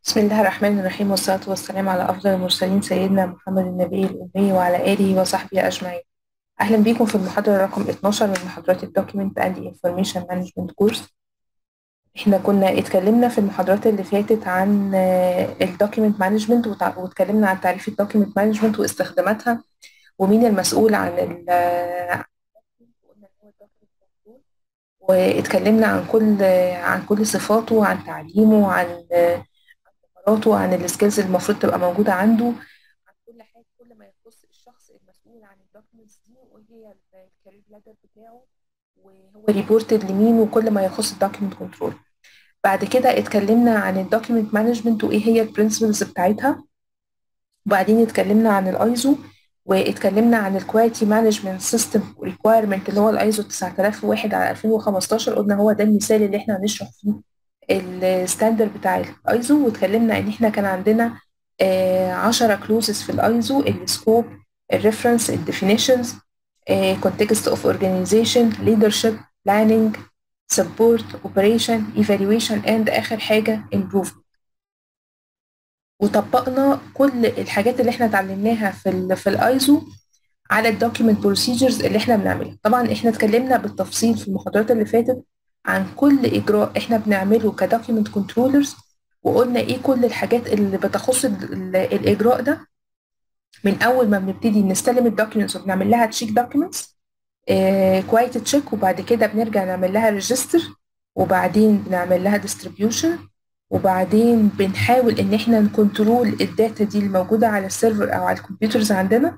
بسم الله الرحمن الرحيم والصلاة والسلام على أفضل المرسلين سيدنا محمد النبي الأمي وعلى آله وصحبه أجمعين أهلا بكم في المحاضرة رقم 12 من محاضرات الدوكيمنت أند انفورميشن مانجمنت كورس احنا كنا اتكلمنا في المحاضرات اللي فاتت عن الدوكيمنت مانجمنت واتكلمنا عن تعريف الدوكيمنت مانجمنت واستخداماتها ومين المسؤول عن ال واتكلمنا عن كل عن كل صفاته وعن تعليمه وعن مهاراته وعن السكيلز اللي المفروض تبقى موجودة عنده عن كل حاجة كل ما يخص الشخص المسؤول عن الدوكيومنتس دي وهي الكارير لادر بتاعه وهو ريبورتد لمين وكل ما يخص الدوكيمنت كنترول بعد كده اتكلمنا عن الدوكيمنت مانجمنت وايه هي البرنسبلز بتاعتها وبعدين اتكلمنا عن الايزو واتكلمنا عن الكواليتي مانجمنت سيستم ريكويرمنت اللي هو الايزو 9001 على 2015 قلنا هو ده المثال اللي احنا هنشرح فيه الستاندر بتاع الايزو واتكلمنا ان احنا كان عندنا 10 كلوزز في الايزو السكوب الريفرنس الديفينيشنز context of organization leadership planning support operation evaluation and اخر حاجه improvement وطبقنا كل الحاجات اللي احنا اتعلمناها في ال في الايزو على الدوكيمنت بروسيجرز اللي احنا بنعملها طبعا احنا اتكلمنا بالتفصيل في المحاضرات اللي فاتت عن كل اجراء احنا بنعمله كدوكيمنت كنترولرز وقلنا ايه كل الحاجات اللي بتخص الاجراء ده من اول ما بنبتدي نستلم الدوكيومنتس وبنعمل لها تشيك دوكيومنتس كوايت تشيك وبعد كده بنرجع نعمل لها ريجستر وبعدين بنعمل لها ديستريبيوشن وبعدين بنحاول ان احنا نكنترول الداتا دي الموجوده على السيرفر او على الكمبيوترز عندنا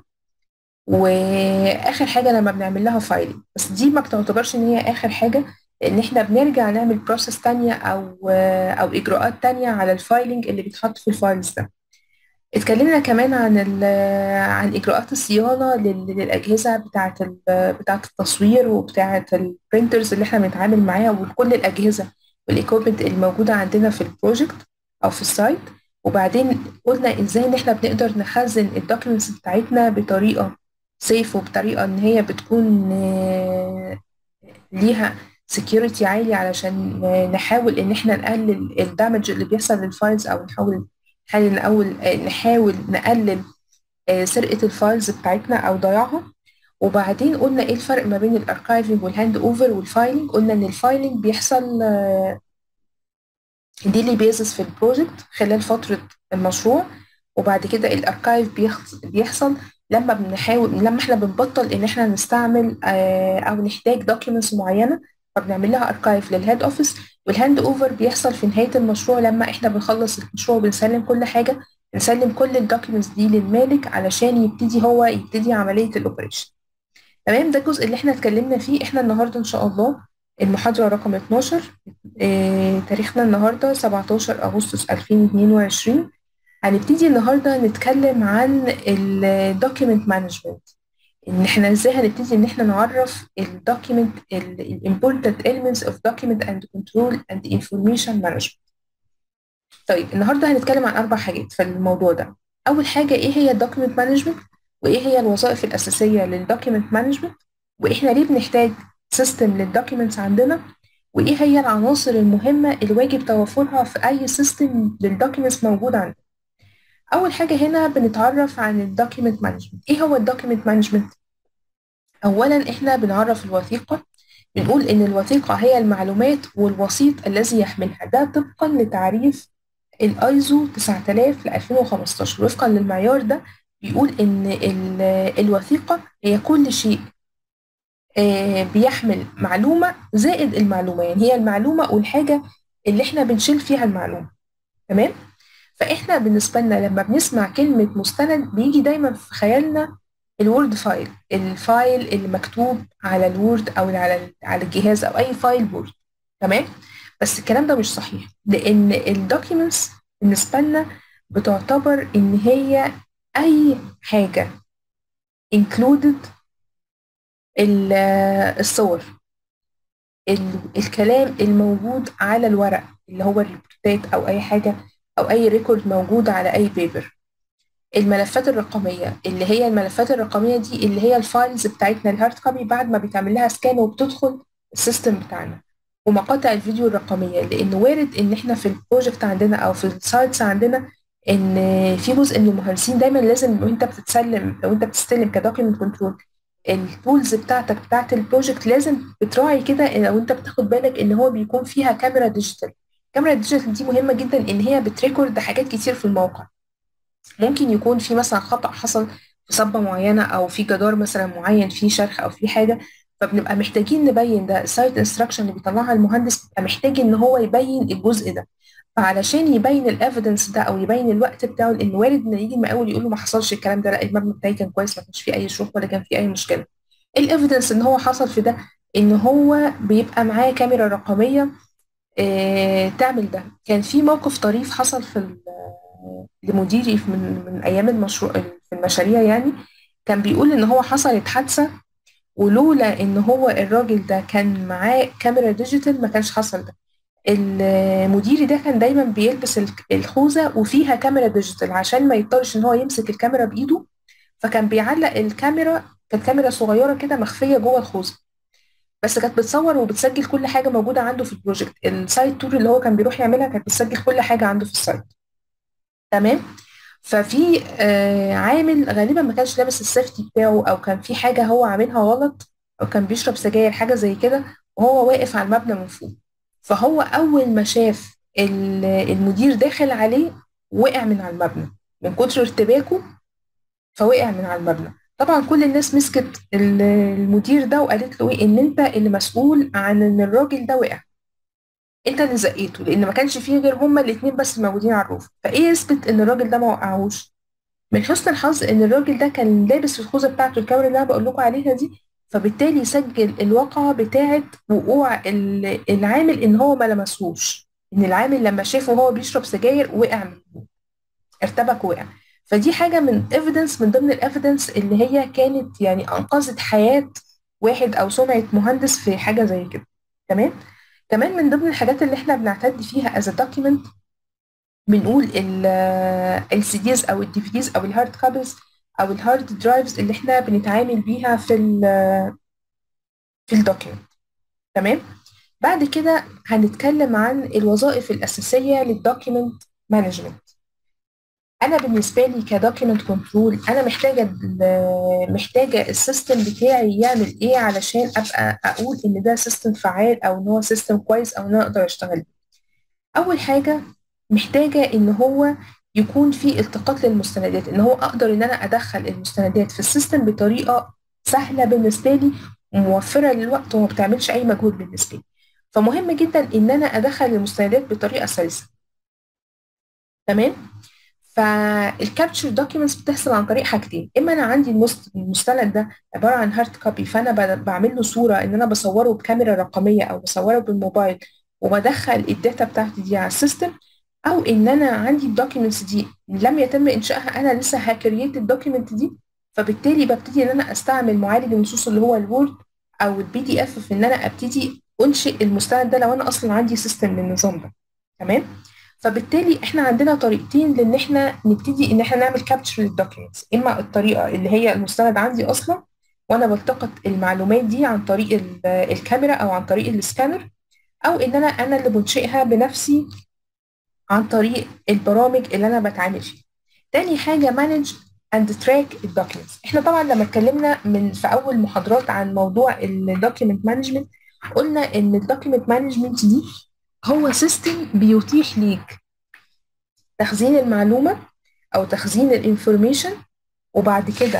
واخر حاجه لما بنعمل لها فايلنج بس دي ما بتعتبرش ان هي اخر حاجه لان احنا بنرجع نعمل بروسيس تانية او او اجراءات تانية على الفايلنج اللي بيتحط في الفايلز ده اتكلمنا كمان عن عن اجراءات الصيانه للاجهزه بتاعه بتاعه التصوير وبتاعه البرينترز اللي احنا بنتعامل معاها وكل الاجهزه والايكويبمنت الموجوده عندنا في البروجكت او في السايت وبعدين قلنا ازاي ان احنا بنقدر نخزن الدوكيومنتس بتاعتنا بطريقه سيف وبطريقه ان هي بتكون ليها سكيورتي عالي علشان نحاول ان احنا نقلل الدامج اللي بيحصل للفايلز او نحاول نحاول نحاول نحاول نقلل سرقه الفايلز بتاعتنا او ضياعها وبعدين قلنا ايه الفرق ما بين الاركايفنج والهاند اوفر والفايلنج قلنا ان الفايلنج بيحصل ديلي بيزس في البروجكت خلال فتره المشروع وبعد كده الاركايف بيحصل لما بنحاول لما احنا بنبطل ان احنا نستعمل او نحتاج دوكيومنتس معينه فبنعمل لها اركايف للهيد اوفيس والهاند اوفر بيحصل في نهايه المشروع لما احنا بنخلص المشروع وبنسلم كل حاجه بنسلم كل الدوكيومنتس دي للمالك علشان يبتدي هو يبتدي عمليه الاوبريشن تمام ده الجزء اللي احنا اتكلمنا فيه احنا النهارده ان شاء الله المحاضره رقم 12 اه تاريخنا النهارده 17 اغسطس 2022 هنبتدي النهارده نتكلم عن الدوكيمنت مانجمنت ان احنا ازاي هنبتدي ان احنا نعرف الدوكيمنت الامبورتنت elements of document and control and information management طيب النهارده هنتكلم عن اربع حاجات في الموضوع ده اول حاجه ايه هي الدوكيمنت مانجمنت وايه هي الوظائف الاساسيه للدوكيمنت مانجمنت واحنا ليه بنحتاج سيستم للدوكيمنتس عندنا وايه هي العناصر المهمه اللي واجب توفرها في اي سيستم للدوكيمنتس موجود عندنا اول حاجه هنا بنتعرف عن الدوكيمنت مانجمنت ايه هو الدوكيمنت مانجمنت اولا احنا بنعرف الوثيقه بنقول ان الوثيقه هي المعلومات والوسيط الذي يحملها ده طبقا لتعريف الايزو 9000 ل 2015 وفقا للمعيار ده بيقول ان الوثيقه هي كل شيء بيحمل معلومه زائد المعلومه يعني هي المعلومه والحاجه اللي احنا بنشيل فيها المعلومه تمام فاحنا بالنسبه لنا لما بنسمع كلمه مستند بيجي دايما في خيالنا الوورد فايل الفايل اللي مكتوب على الوورد او على على الجهاز او اي فايل وورد تمام بس الكلام ده مش صحيح لان الدوكيومنتس بالنسبه لنا بتعتبر ان هي اي حاجه included الصور الكلام الموجود على الورق اللي هو الريبورتات او اي حاجه او اي ريكورد موجود على اي بيبر الملفات الرقميه اللي هي الملفات الرقميه دي اللي هي الفايلز بتاعتنا الهارد كوبي بعد ما بيتعمل لها سكان وبتدخل السيستم بتاعنا ومقاطع الفيديو الرقميه لان وارد ان احنا في البروجكت عندنا او في السايتس عندنا ان في جزء من المهندسين دايما لازم وانت بتتسلم لو انت بتستلم كدوكيمنت كنترول التولز بتاعتك بتاعت البروجكت لازم بتراعي كده لو انت بتاخد بالك ان هو بيكون فيها كاميرا ديجيتال الكاميرا الديجيتال دي مهمه جدا ان هي بتريكورد حاجات كتير في الموقع ممكن يكون في مثلا خطأ حصل في صبة معينة أو في جدار مثلا معين فيه شرخ أو في حاجة فبنبقى محتاجين نبين ده السايت انستراكشن اللي بيطلعها المهندس بيبقى محتاج إن هو يبين الجزء ده فعلشان يبين الايفيدنس ده او يبين الوقت بتاعه لان وارد ان يجي المقاول يقول له ما حصلش الكلام ده لا المبنى بتاعي كان كويس ما كانش فيه اي شروخ ولا كان فيه اي مشكله الايفيدنس ان هو حصل في ده ان هو بيبقى معاه كاميرا رقميه آه تعمل ده كان في موقف طريف حصل في لمديري من من ايام المشروع في المشاريع يعني كان بيقول ان هو حصلت حادثه ولولا ان هو الراجل ده كان معاه كاميرا ديجيتال ما كانش حصل ده المديري ده كان دايما بيلبس الخوذه وفيها كاميرا ديجيتال عشان ما يضطرش ان هو يمسك الكاميرا بايده فكان بيعلق الكاميرا كانت كاميرا صغيره كده مخفيه جوه الخوذه بس كانت بتصور وبتسجل كل حاجه موجوده عنده في البروجكت السايت تور اللي هو كان بيروح يعملها كانت بتسجل كل حاجه عنده في السايت تمام ففي آه عامل غالبا ما كانش لابس السيفتي بتاعه او كان في حاجه هو عاملها غلط او كان بيشرب سجاير حاجه زي كده وهو واقف على المبنى من فوق فهو اول ما شاف المدير داخل عليه وقع من على المبنى من كتر ارتباكه فوقع من على المبنى طبعا كل الناس مسكت المدير ده وقالت له ايه ان انت اللي مسؤول عن ان الراجل ده وقع انت اللي زقيته لان ما كانش فيه غير هما الاثنين بس موجودين على الروف فايه يثبت ان الراجل ده ما وقعوش من حسن الحظ ان الراجل ده كان لابس الخوذه بتاعته الكاميرا اللي انا بقول لكم عليها دي فبالتالي سجل الواقعه بتاعه وقوع العامل ان هو ما لمسهوش ان العامل لما شافه وهو بيشرب سجاير وقع منه ارتبك وقع فدي حاجه من ايفيدنس من ضمن الايفيدنس اللي هي كانت يعني انقذت حياه واحد او سمعه مهندس في حاجه زي كده تمام كمان من ضمن الحاجات اللي احنا بنعتد فيها از دوكيمنت بنقول السي ديز او الدي في ديز او الهارد كابلز او الهارد درايفز اللي احنا بنتعامل بيها في ال في الدوكيمنت تمام بعد كده هنتكلم عن الوظائف الاساسيه للدوكيمنت مانجمنت انا بالنسبه لي كدوكيمنت كنترول انا محتاجه محتاجه السيستم بتاعي يعمل ايه علشان ابقى اقول ان ده سيستم فعال او ان هو سيستم كويس او ان انا اقدر اشتغل بيه اول حاجه محتاجه ان هو يكون في التقاط للمستندات ان هو اقدر ان انا ادخل المستندات في السيستم بطريقه سهله بالنسبه لي وموفره للوقت وما بتعملش اي مجهود بالنسبه لي فمهم جدا ان انا ادخل المستندات بطريقه سلسه تمام فالكابتشر دوكيومنتس بتحصل عن طريق حاجتين اما انا عندي المستند ده عباره عن هارد كوبي فانا بعمل له صوره ان انا بصوره بكاميرا رقميه او بصوره بالموبايل وبدخل الداتا بتاعتي دي على السيستم او ان انا عندي الدوكيومنتس دي لم يتم انشائها انا لسه هكريت الدوكيومنت دي فبالتالي ببتدي ان انا استعمل معالج النصوص اللي هو الوورد او البي دي اف في ان انا ابتدي انشئ المستند ده لو انا اصلا عندي سيستم للنظام ده تمام فبالتالي احنا عندنا طريقتين لان احنا نبتدي ان احنا نعمل كابتشر للدوكيومنتس اما الطريقه اللي هي المستند عندي اصلا وانا بلتقط المعلومات دي عن طريق الكاميرا او عن طريق السكانر او ان انا انا اللي بنشئها بنفسي عن طريق البرامج اللي انا بتعامل فيها تاني حاجه مانج اند تراك الدوكيومنتس احنا طبعا لما اتكلمنا من في اول محاضرات عن موضوع الدوكيومنت مانجمنت قلنا ان الدوكيومنت مانجمنت دي هو سيستم بيتيح ليك تخزين المعلومة أو تخزين الانفورميشن وبعد كده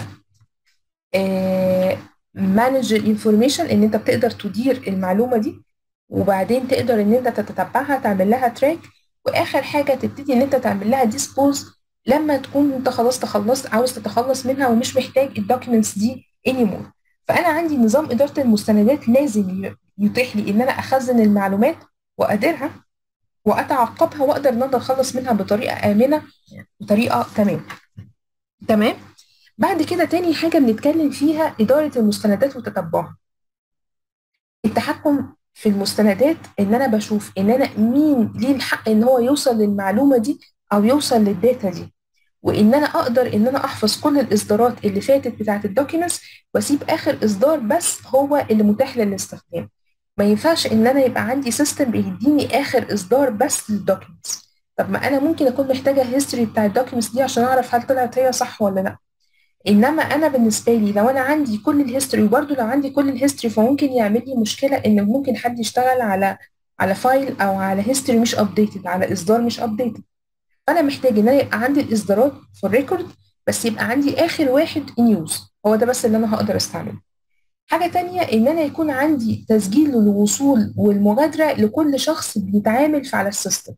مانج الانفورميشن ان انت بتقدر تدير المعلومة دي وبعدين تقدر ان انت تتتبعها تعمل لها تراك واخر حاجة تبتدي ان انت تعمل لها ديسبوز لما تكون انت خلاص تخلصت عاوز تتخلص منها ومش محتاج الدوكيومنتس دي anymore فانا عندي نظام اداره المستندات لازم يتيح لي ان انا اخزن المعلومات واديرها واتعقبها واقدر ان انا اتخلص منها بطريقه امنه بطريقه تمام تمام بعد كده تاني حاجه بنتكلم فيها اداره المستندات وتتبعها التحكم في المستندات ان انا بشوف ان انا مين ليه الحق ان هو يوصل للمعلومه دي او يوصل للداتا دي وان انا اقدر ان انا احفظ كل الاصدارات اللي فاتت بتاعه الدوكيومنتس واسيب اخر اصدار بس هو اللي متاح للاستخدام ما ينفعش ان انا يبقى عندي سيستم بيديني اخر اصدار بس للدوكيومنتس طب ما انا ممكن اكون محتاجه الهيستوري بتاع الدوكيومنتس دي عشان اعرف هل طلعت هي صح ولا لا انما انا بالنسبه لي لو انا عندي كل الهيستوري وبرده لو عندي كل الهيستوري فممكن يعمل لي مشكله ان ممكن حد يشتغل على على فايل او على هيستوري مش ابديتد على اصدار مش ابديتد فانا محتاج ان انا يبقى عندي الاصدارات في الريكورد بس يبقى عندي اخر واحد ان يوز هو ده بس اللي انا هقدر استعمله حاجة تانية إن أنا يكون عندي تسجيل الوصول والمغادرة لكل شخص بيتعامل في على السيستم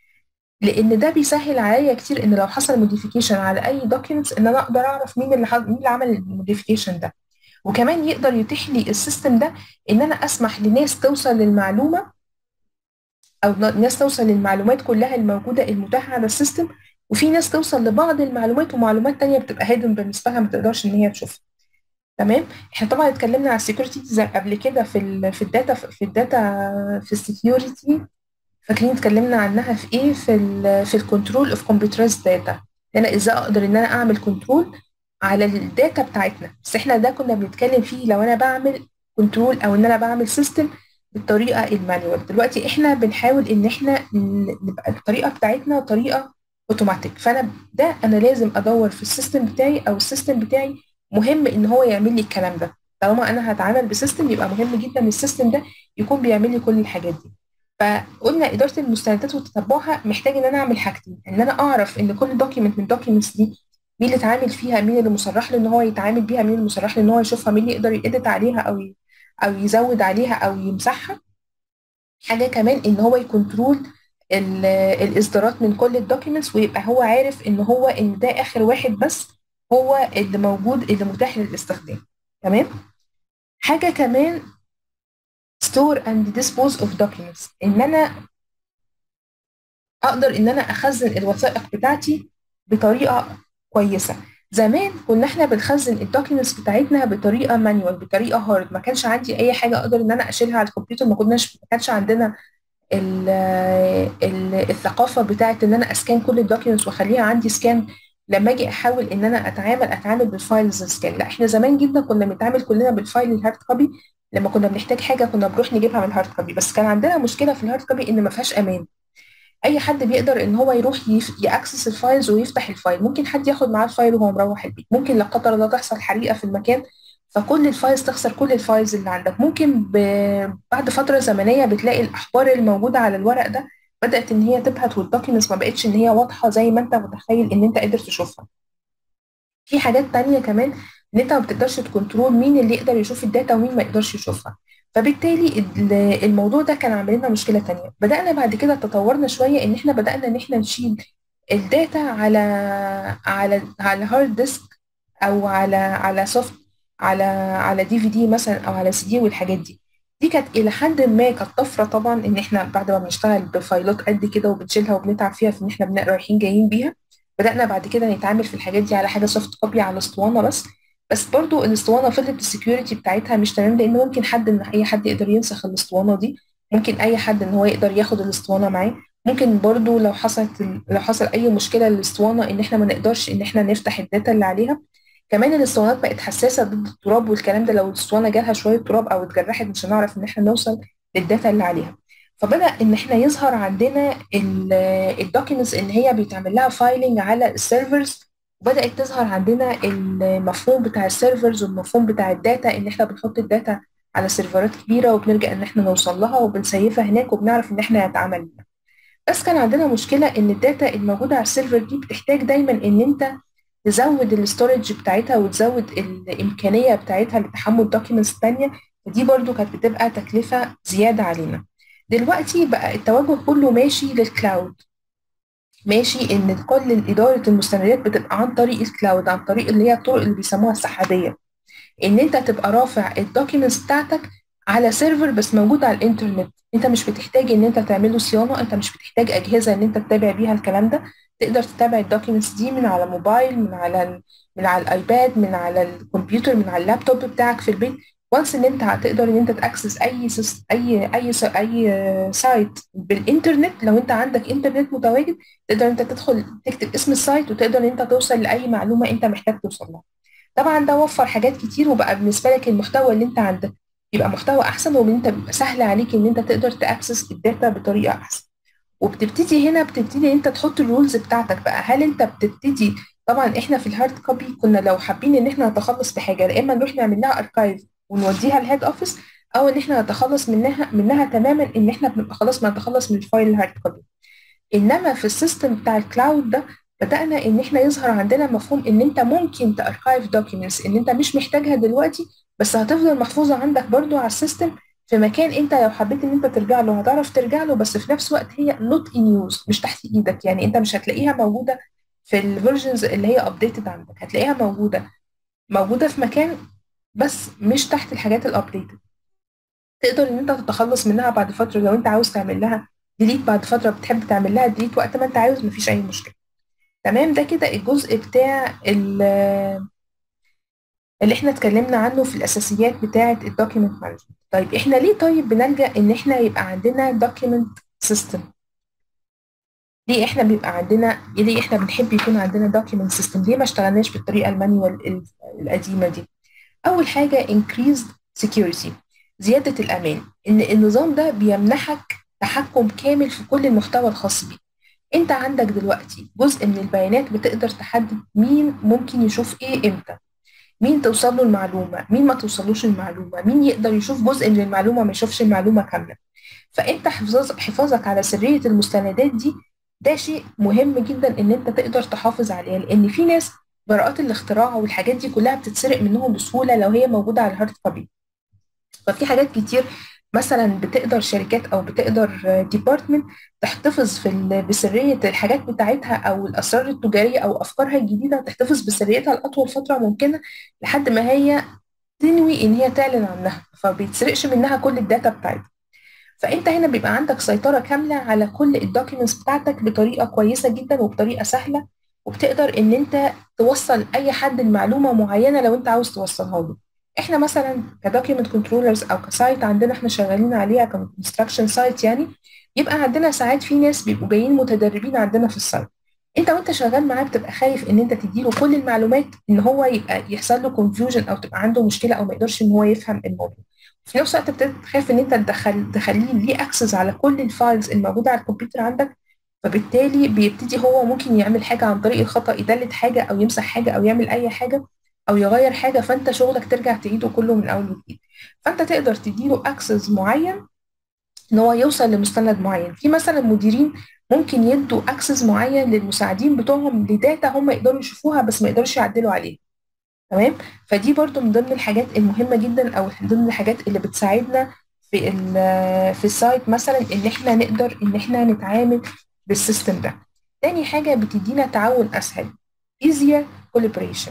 لأن ده بيسهل عليا كتير إن لو حصل موديفيكيشن على أي دوكيومنتس إن أنا أقدر أعرف مين اللي مين اللي عمل الموديفيكيشن ده وكمان يقدر يتيح لي السيستم ده إن أنا أسمح لناس توصل للمعلومة أو ناس توصل للمعلومات كلها الموجودة المتاحة على السيستم وفي ناس توصل لبعض المعلومات ومعلومات تانية بتبقى هيدن بالنسبة لها ما تقدرش إن هي تشوفها تمام احنا طبعا اتكلمنا على السكيورتي قبل كده في ال في الداتا في الداتا في السكيورتي فاكرين اتكلمنا عنها في ايه في ال في الكنترول اوف كمبيوترايز داتا انا ازاي اقدر ان انا اعمل كنترول على الداتا بتاعتنا بس احنا ده كنا بنتكلم فيه لو انا بعمل كنترول او ان انا بعمل سيستم بالطريقه المانيوال دلوقتي احنا بنحاول ان احنا نبقى الطريقه بتاعتنا طريقه اوتوماتيك فانا ده انا لازم ادور في السيستم بتاعي او السيستم بتاعي مهم ان هو يعمل لي الكلام ده طالما انا هتعامل بسيستم يبقى مهم جدا ان السيستم ده يكون بيعمل لي كل الحاجات دي فقلنا اداره المستندات وتتبعها محتاج ان انا اعمل حاجتين ان انا اعرف ان كل دوكيمنت من الدوكيمنتس دي مين اللي اتعامل فيها مين اللي مصرح له ان هو يتعامل بيها مين اللي مصرح له ان هو يشوفها مين اللي يقدر يedit عليها او او يزود عليها او يمسحها حاجه كمان ان هو يكنترول الاصدارات من كل الدوكيمنتس ويبقى هو عارف ان هو ان ده اخر واحد بس هو اللي موجود اللي متاح للاستخدام تمام حاجه كمان store and dispose of documents ان انا اقدر ان انا اخزن الوثائق بتاعتي بطريقه كويسه زمان كنا احنا بنخزن الدوكيومنتس بتاعتنا بطريقه مانيوال بطريقه هارد ما كانش عندي اي حاجه اقدر ان انا اشيلها على الكمبيوتر ما كناش ما كانش عندنا ال ال الثقافه بتاعت ان انا اسكان كل الدوكيومنتس واخليها عندي سكان لما اجي احاول ان انا اتعامل اتعامل بالفايلز سكان لا احنا زمان جدا كنا بنتعامل كلنا بالفايل الهارد كوبي لما كنا بنحتاج حاجه كنا بنروح نجيبها من الهارد كوبي بس كان عندنا مشكله في الهارد كوبي ان ما فيهاش امان اي حد بيقدر ان هو يروح ياكسس الفايلز ويفتح الفايل ممكن حد ياخد معاه الفايل وهو مروح البيت ممكن لا قدر الله تحصل حريقه في المكان فكل الفايلز تخسر كل الفايلز اللي عندك ممكن ب... بعد فتره زمنيه بتلاقي الاخبار الموجوده على الورق ده بدات ان هي تبهت والدوكيومنتس ما بقتش ان هي واضحه زي ما انت متخيل ان انت قادر تشوفها في حاجات تانية كمان ان انت ما بتقدرش تكنترول مين اللي يقدر يشوف الداتا ومين ما يقدرش يشوفها فبالتالي الموضوع ده كان عامل لنا مشكله تانية بدانا بعد كده تطورنا شويه ان احنا بدانا ان احنا نشيل الداتا على على على هارد ديسك او على على سوفت على على دي في دي مثلا او على سي دي والحاجات دي دي كانت الى حد ما كانت طفره طبعا ان احنا بعد ما بنشتغل بفايلات قد كده وبنشيلها وبنتعب فيها في ان احنا بنبقى رايحين جايين بيها بدانا بعد كده نتعامل في الحاجات دي على حاجه سوفت كوبي على اسطوانه بس بس برضو الاسطوانه فضلت السكيورتي بتاعتها مش تمام لان ممكن حد ان اي حد يقدر ينسخ الاسطوانه دي ممكن اي حد ان هو يقدر ياخد الاسطوانه معاه ممكن برضو لو حصلت لو حصل اي مشكله للاسطوانه ان احنا ما نقدرش ان احنا نفتح الداتا اللي عليها كمان الاسطوانات بقت حساسه ضد التراب والكلام ده لو الاسطوانه جالها شويه تراب او اتجرحت مش هنعرف ان احنا نوصل للداتا اللي عليها فبدا ان احنا يظهر عندنا الدوكيومنتس ان هي بيتعمل لها فايلنج على السيرفرز وبدات تظهر عندنا المفهوم بتاع السيرفرز والمفهوم بتاع الداتا ان احنا بنحط الداتا على سيرفرات كبيره وبنرجع ان احنا نوصل لها وبنسيفها هناك وبنعرف ان احنا نتعامل بيها بس كان عندنا مشكله ان الداتا الموجوده على السيرفر دي بتحتاج دايما ان انت تزود الاستورج بتاعتها وتزود الامكانيه بتاعتها لتحمل دوكيومنتس تانية فدي برضو كانت بتبقى تكلفه زياده علينا دلوقتي بقى التوجه كله ماشي للكلاود ماشي ان كل اداره المستندات بتبقى عن طريق الكلاود عن طريق اللي هي الطرق اللي بيسموها السحابيه ان انت تبقى رافع الدوكيومنتس بتاعتك على سيرفر بس موجود على الانترنت انت مش بتحتاج ان انت تعمله صيانه انت مش بتحتاج اجهزه ان انت تتابع بيها الكلام ده تقدر تتابع الدوكيومنتس دي من على موبايل من على من على الايباد من على الكمبيوتر من على اللابتوب بتاعك في البيت وانس ان انت هتقدر ان انت تاكسس اي سيس اي اي اي سايت بالانترنت لو انت عندك انترنت متواجد تقدر انت تدخل تكتب اسم السايت وتقدر ان انت توصل لاي معلومه انت محتاج توصل لها طبعا ده وفر حاجات كتير وبقى بالنسبه لك المحتوى اللي انت عندك بيبقى محتوى احسن وان انت بيبقى سهل عليك ان انت تقدر تاكسس الداتا بطريقه احسن وبتبتدي هنا بتبتدي انت تحط الرولز بتاعتك بقى هل انت بتبتدي طبعا احنا في الهارد كوبي كنا لو حابين ان احنا نتخلص بحاجه يا اما نروح نعمل لها اركايف ونوديها الهيد اوفيس او ان احنا نتخلص منها منها تماما ان احنا بنبقى خلاص ما نتخلص من الفايل الهارد كوبي انما في السيستم بتاع الكلاود ده بدأنا ان احنا يظهر عندنا مفهوم ان انت ممكن تاركايف دوكيومنتس ان انت مش محتاجها دلوقتي بس هتفضل محفوظة عندك برضو على السيستم في مكان انت لو حبيت ان انت ترجع له هتعرف ترجع له بس في نفس الوقت هي نوت ان يوز مش تحت ايدك يعني انت مش هتلاقيها موجودة في الفيرجنز اللي هي ابديتد عندك هتلاقيها موجودة موجودة في مكان بس مش تحت الحاجات الابديتد تقدر ان انت تتخلص منها بعد فترة لو انت عاوز تعمل لها ديليت بعد فترة بتحب تعمل لها ديليت وقت ما انت عاوز مفيش اي مشكلة تمام ده كده الجزء بتاع ال- اللي احنا اتكلمنا عنه في الاساسيات بتاعه الدوكيمنت مانجمنت طيب احنا ليه طيب بنلجأ ان احنا يبقى عندنا دوكيمنت سيستم ليه احنا بيبقى عندنا ليه احنا بنحب يكون عندنا دوكيمنت سيستم ليه ما اشتغلناش بالطريقه المانيوال ال- القديمه دي اول حاجه increased security زياده الامان ان النظام ده بيمنحك تحكم كامل في كل المحتوى الخاص بيك انت عندك دلوقتي جزء من البيانات بتقدر تحدد مين ممكن يشوف ايه امتى مين توصل له المعلومة مين ما توصلوش المعلومة مين يقدر يشوف جزء من المعلومة ما يشوفش المعلومة كاملة فانت حفاظ حفاظك على سرية المستندات دي ده شيء مهم جدا ان انت تقدر تحافظ عليها لان في ناس براءات الاختراع والحاجات دي كلها بتتسرق منهم بسهولة لو هي موجودة على الهارد كوبي ففي حاجات كتير مثلا بتقدر شركات او بتقدر ديبارتمنت تحتفظ في ال- بسريه الحاجات بتاعتها او الاسرار التجاريه او افكارها الجديده تحتفظ بسريتها لاطول فتره ممكنه لحد ما هي تنوي ان هي تعلن عنها فبيتسرقش منها كل الداتا بتاعتها فانت هنا بيبقى عندك سيطره كامله على كل الدوكيومنتس بتاعتك بطريقه كويسه جدا وبطريقه سهله وبتقدر ان انت توصل اي حد المعلومه معينه لو انت عاوز توصلها له احنا مثلا كدوكيومنت كنترولرز او كسايت عندنا احنا شغالين عليها ككونستراكشن سايت يعني يبقى عندنا ساعات في ناس بيبقوا جايين متدربين عندنا في السايت انت وانت شغال معاه بتبقى خايف ان انت تديله كل المعلومات ان هو يبقى يحصل له كونفيوجن او تبقى عنده مشكله او ما يقدرش ان هو يفهم الموضوع في نفس الوقت بتخاف ان انت تدخل تخليه ليه اكسس على كل الفايلز الموجوده على الكمبيوتر عندك فبالتالي بيبتدي هو ممكن يعمل حاجه عن طريق الخطا يدلت حاجه او يمسح حاجه او يعمل اي حاجه او يغير حاجه فانت شغلك ترجع تعيده كله من اول وجديد فانت تقدر تديله اكسس معين ان هو يوصل لمستند معين في مثلا مديرين ممكن يدوا اكسس معين للمساعدين بتوعهم لداتا هم يقدروا يشوفوها بس ما يقدرش يعدلوا عليها تمام فدي برضو من ضمن الحاجات المهمة جدا او من ضمن الحاجات اللي بتساعدنا في ال- في السايت مثلا ان احنا نقدر ان احنا نتعامل بالسيستم ده تاني حاجة بتدينا تعاون اسهل easier collaboration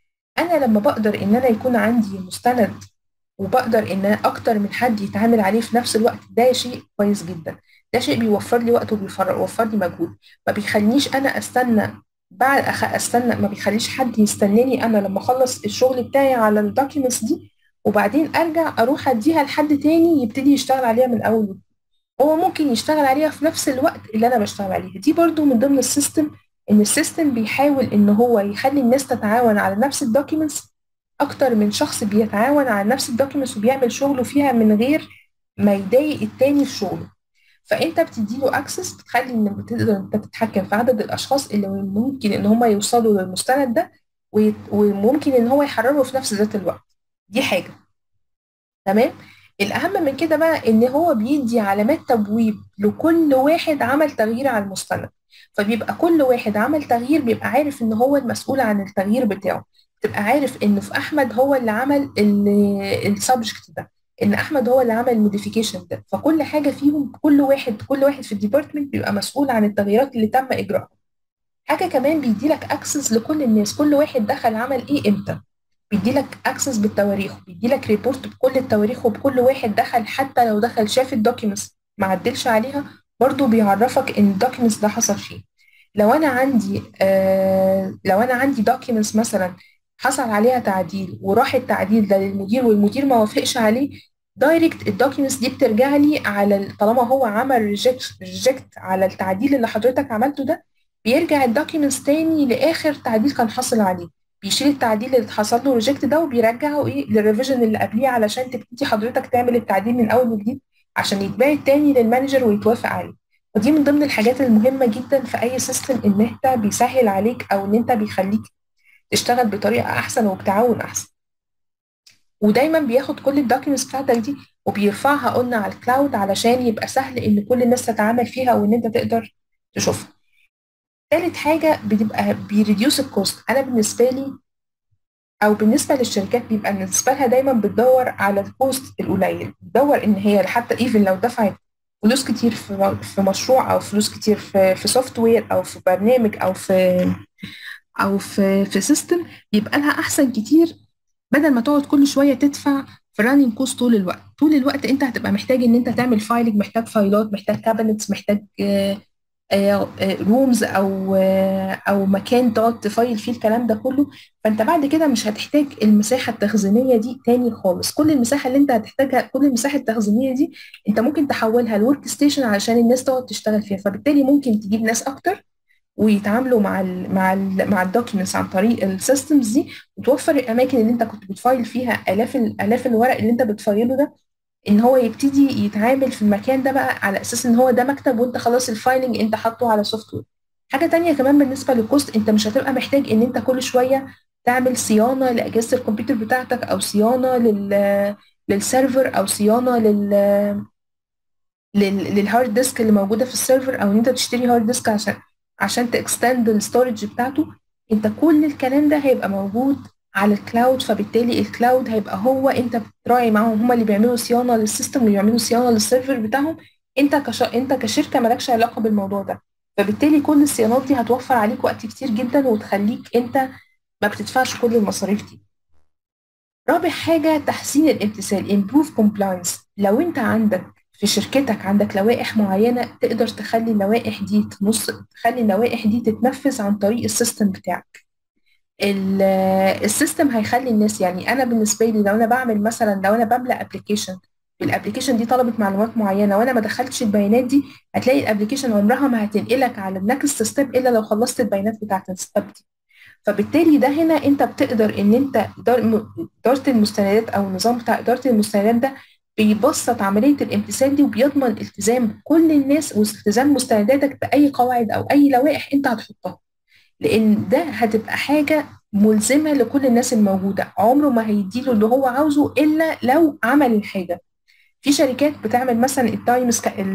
انا لما بقدر ان انا يكون عندي مستند وبقدر ان أنا اكتر من حد يتعامل عليه في نفس الوقت ده شيء كويس جدا ده شيء بيوفر لي وقت وبيوفر لي مجهود ما بيخلينيش انا استنى بعد أخ... استنى ما بيخليش حد يستناني انا لما اخلص الشغل بتاعي على الدوكيومنتس دي وبعدين ارجع اروح اديها لحد تاني يبتدي يشتغل عليها من اول وجديد هو ممكن يشتغل عليها في نفس الوقت اللي انا بشتغل عليها دي برضو من ضمن السيستم ان السيستم بيحاول ان هو يخلي الناس تتعاون على نفس الدوكيومنتس اكتر من شخص بيتعاون على نفس الدوكيومنتس وبيعمل شغله فيها من غير ما يضايق التاني في شغله فانت بتديله اكسس بتخلي ان بتقدر انت تتحكم في عدد الاشخاص اللي ممكن ان هم يوصلوا للمستند ده ويت- وممكن ان هو يحرره في نفس ذات الوقت دي حاجه تمام الاهم من كده بقى ان هو بيدي علامات تبويب لكل واحد عمل تغيير على المستند فبيبقى كل واحد عمل تغيير بيبقى عارف ان هو المسؤول عن التغيير بتاعه تبقى عارف ان في احمد هو اللي عمل السبجكت ده ان احمد هو اللي عمل الموديفيكيشن ده فكل حاجه فيهم كل واحد كل واحد في الديبارتمنت بيبقى مسؤول عن التغييرات اللي تم اجراءها حاجه كمان بيدي لك اكسس لكل الناس كل واحد دخل عمل ايه امتى بيدي لك اكسس بالتواريخ بيدي لك ريبورت بكل التواريخ وبكل واحد دخل حتى لو دخل شاف الدوكيومنتس ما عدلش عليها برضو بيعرفك ان الدوكيومنتس ده حصل فيه لو انا عندي آه لو انا عندي دوكيومنتس مثلا حصل عليها تعديل وراح التعديل ده للمدير والمدير ما وافقش عليه دايركت الدوكيومنتس دي بترجع لي على ال- طالما هو عمل ريجكت على التعديل اللي حضرتك عملته ده بيرجع الدوكيومنتس تاني لاخر تعديل كان حاصل عليه بيشيل التعديل اللي حصل له ريجكت ده وبيرجعه ايه للريفيجن اللي قبليه علشان تبتدي حضرتك تعمل التعديل من اول وجديد عشان يتباعت تاني للمانجر ويتوافق عليه ودي من ضمن الحاجات المهمه جدا في اي سيستم ان انت بيسهل عليك او ان انت بيخليك تشتغل بطريقه احسن وبتعاون احسن ودايما بياخد كل الدوكيومنتس بتاعتك دي وبيرفعها قلنا على الكلاود علشان يبقى سهل ان كل الناس تتعامل فيها وان انت تقدر تشوفها تالت حاجة بتبقى بيريديوس الكوست أنا بالنسبة لي أو بالنسبة للشركات بيبقى بالنسبة لها دايما بتدور على الكوست القليل بتدور إن هي حتى إيفن لو دفعت فلوس كتير في في مشروع أو فلوس كتير في في سوفت وير أو في برنامج أو في أو في في سيستم يبقى لها أحسن كتير بدل ما تقعد كل شوية تدفع في رانينج كوست طول الوقت طول الوقت أنت هتبقى محتاج إن أنت تعمل فايلنج محتاج فايلات محتاج كابينتس محتاج رومز او او مكان تقعد تفايل فيه الكلام ده كله فانت بعد كده مش هتحتاج المساحه التخزينيه دي تاني خالص كل المساحه اللي انت هتحتاجها كل المساحه التخزينيه دي انت ممكن تحولها لورك ستيشن علشان الناس تقعد تشتغل فيها فبالتالي ممكن تجيب ناس اكتر ويتعاملوا مع ال مع ال مع الدوكيومنتس عن طريق السيستمز دي وتوفر الاماكن اللي انت كنت بتفايل فيها الاف الاف الورق اللي انت بتفايله ده ان هو يبتدي يتعامل في المكان ده بقى على اساس ان هو ده مكتب وانت خلاص الفايلنج انت حاطه على سوفت وير حاجه تانية كمان بالنسبه للكوست انت مش هتبقى محتاج ان انت كل شويه تعمل صيانه لاجهزه الكمبيوتر بتاعتك او صيانه لل للسيرفر او صيانه لل لل- للهارد ديسك اللي موجوده في السيرفر او ان انت تشتري هارد ديسك عشان عشان تكستند الستورج بتاعته انت كل الكلام ده هيبقى موجود على الكلاود فبالتالي الكلاود هيبقى هو انت بتراعي معاهم هم اللي بيعملوا صيانه للسيستم واللي بيعملوا صيانه للسيرفر بتاعهم انت كش... انت كشركه مالكش علاقه بالموضوع ده فبالتالي كل الصيانات دي هتوفر عليك وقت كتير جدا وتخليك انت ما بتدفعش كل المصاريف دي رابع حاجة تحسين الامتثال improve compliance لو انت عندك في شركتك عندك لوائح معينة تقدر تخلي اللوائح دي تنص تخلي اللوائح دي تتنفذ عن طريق السيستم بتاعك ال- السيستم هيخلي الناس يعني انا بالنسبة لي لو انا بعمل مثلا لو انا بملأ ابلكيشن الابلكيشن دي طلبت معلومات معينة وانا ما دخلتش البيانات دي هتلاقي الابلكيشن عمرها ما هتنقلك على النكست ستيب الا لو خلصت البيانات بتاعت الستيب دي فبالتالي ده هنا انت بتقدر ان انت إدار- م- اداره المستندات او النظام بتاع اداره المستندات ده بيبسط عمليه الامتثال دي وبيضمن التزام كل الناس والتزام مستنداتك باي قواعد او اي لوائح انت هتحطها لان ده هتبقى حاجه ملزمه لكل الناس الموجوده عمره ما هيديله اللي هو عاوزه الا لو عمل الحاجه في شركات بتعمل مثلا التايم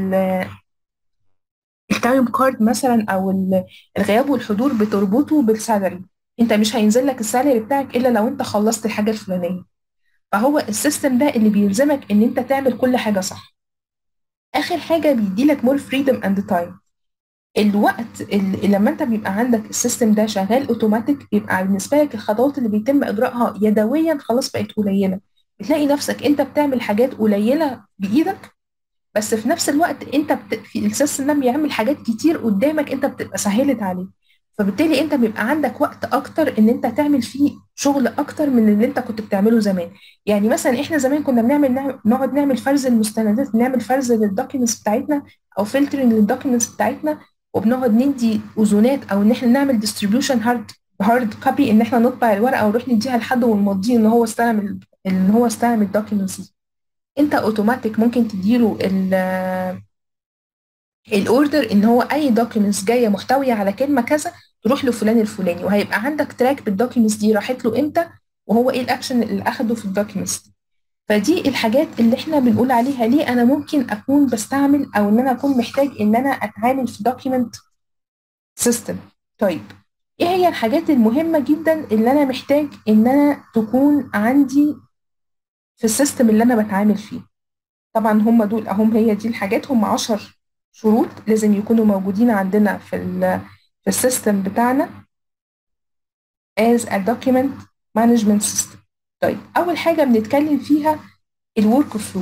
التايم كارد مثلا او ال- الغياب والحضور بتربطه بالسالري انت مش هينزل لك السالري بتاعك الا لو انت خلصت الحاجه الفلانيه فهو السيستم ده اللي بيلزمك ان انت تعمل كل حاجه صح اخر حاجه بيديلك مور فريدم اند تايم الوقت اللي لما انت بيبقى عندك السيستم ده شغال اوتوماتيك بيبقى بالنسبه لك الخطوات اللي بيتم اجراءها يدويا خلاص بقت قليله بتلاقي نفسك انت بتعمل حاجات قليله بايدك بس في نفس الوقت انت بت... في السيستم ده بيعمل حاجات كتير قدامك انت بتبقى سهلت عليه فبالتالي انت بيبقى عندك وقت اكتر ان انت تعمل فيه شغل اكتر من اللي انت كنت بتعمله زمان يعني مثلا احنا زمان كنا بنعمل نعم- نقعد نعمل فرز المستندات نعمل فرز للدوكيومنتس بتاعتنا او فلترنج للدوكيومنتس بتاعتنا وبنقعد ندي اذونات او ان احنا نعمل ديستريبيوشن هارد هارد كوبي ان احنا نطبع الورقه ونروح نديها لحد ونمضيه ان هو استلم ال- ان هو استلم الدوكيومنتس دي انت اوتوماتيك ممكن تديله ال- الاوردر ان هو اي دوكيومنتس جايه محتويه على كلمه كذا تروح له فلان الفلاني وهيبقى عندك تراك بالدوكيومنتس دي راحت له امتى وهو ايه الاكشن اللي اخده في الدوكيومنتس دي فدي الحاجات اللي احنا بنقول عليها ليه انا ممكن اكون بستعمل او ان انا اكون محتاج ان انا اتعامل في دوكيومنت سيستم طيب ايه هي الحاجات المهمه جدا اللي انا محتاج ان انا تكون عندي في السيستم اللي انا بتعامل فيه طبعا هم دول اهم هي دي الحاجات هم 10 شروط لازم يكونوا موجودين عندنا في ال في السيستم بتاعنا as a document management system طيب اول حاجه بنتكلم فيها الورك فلو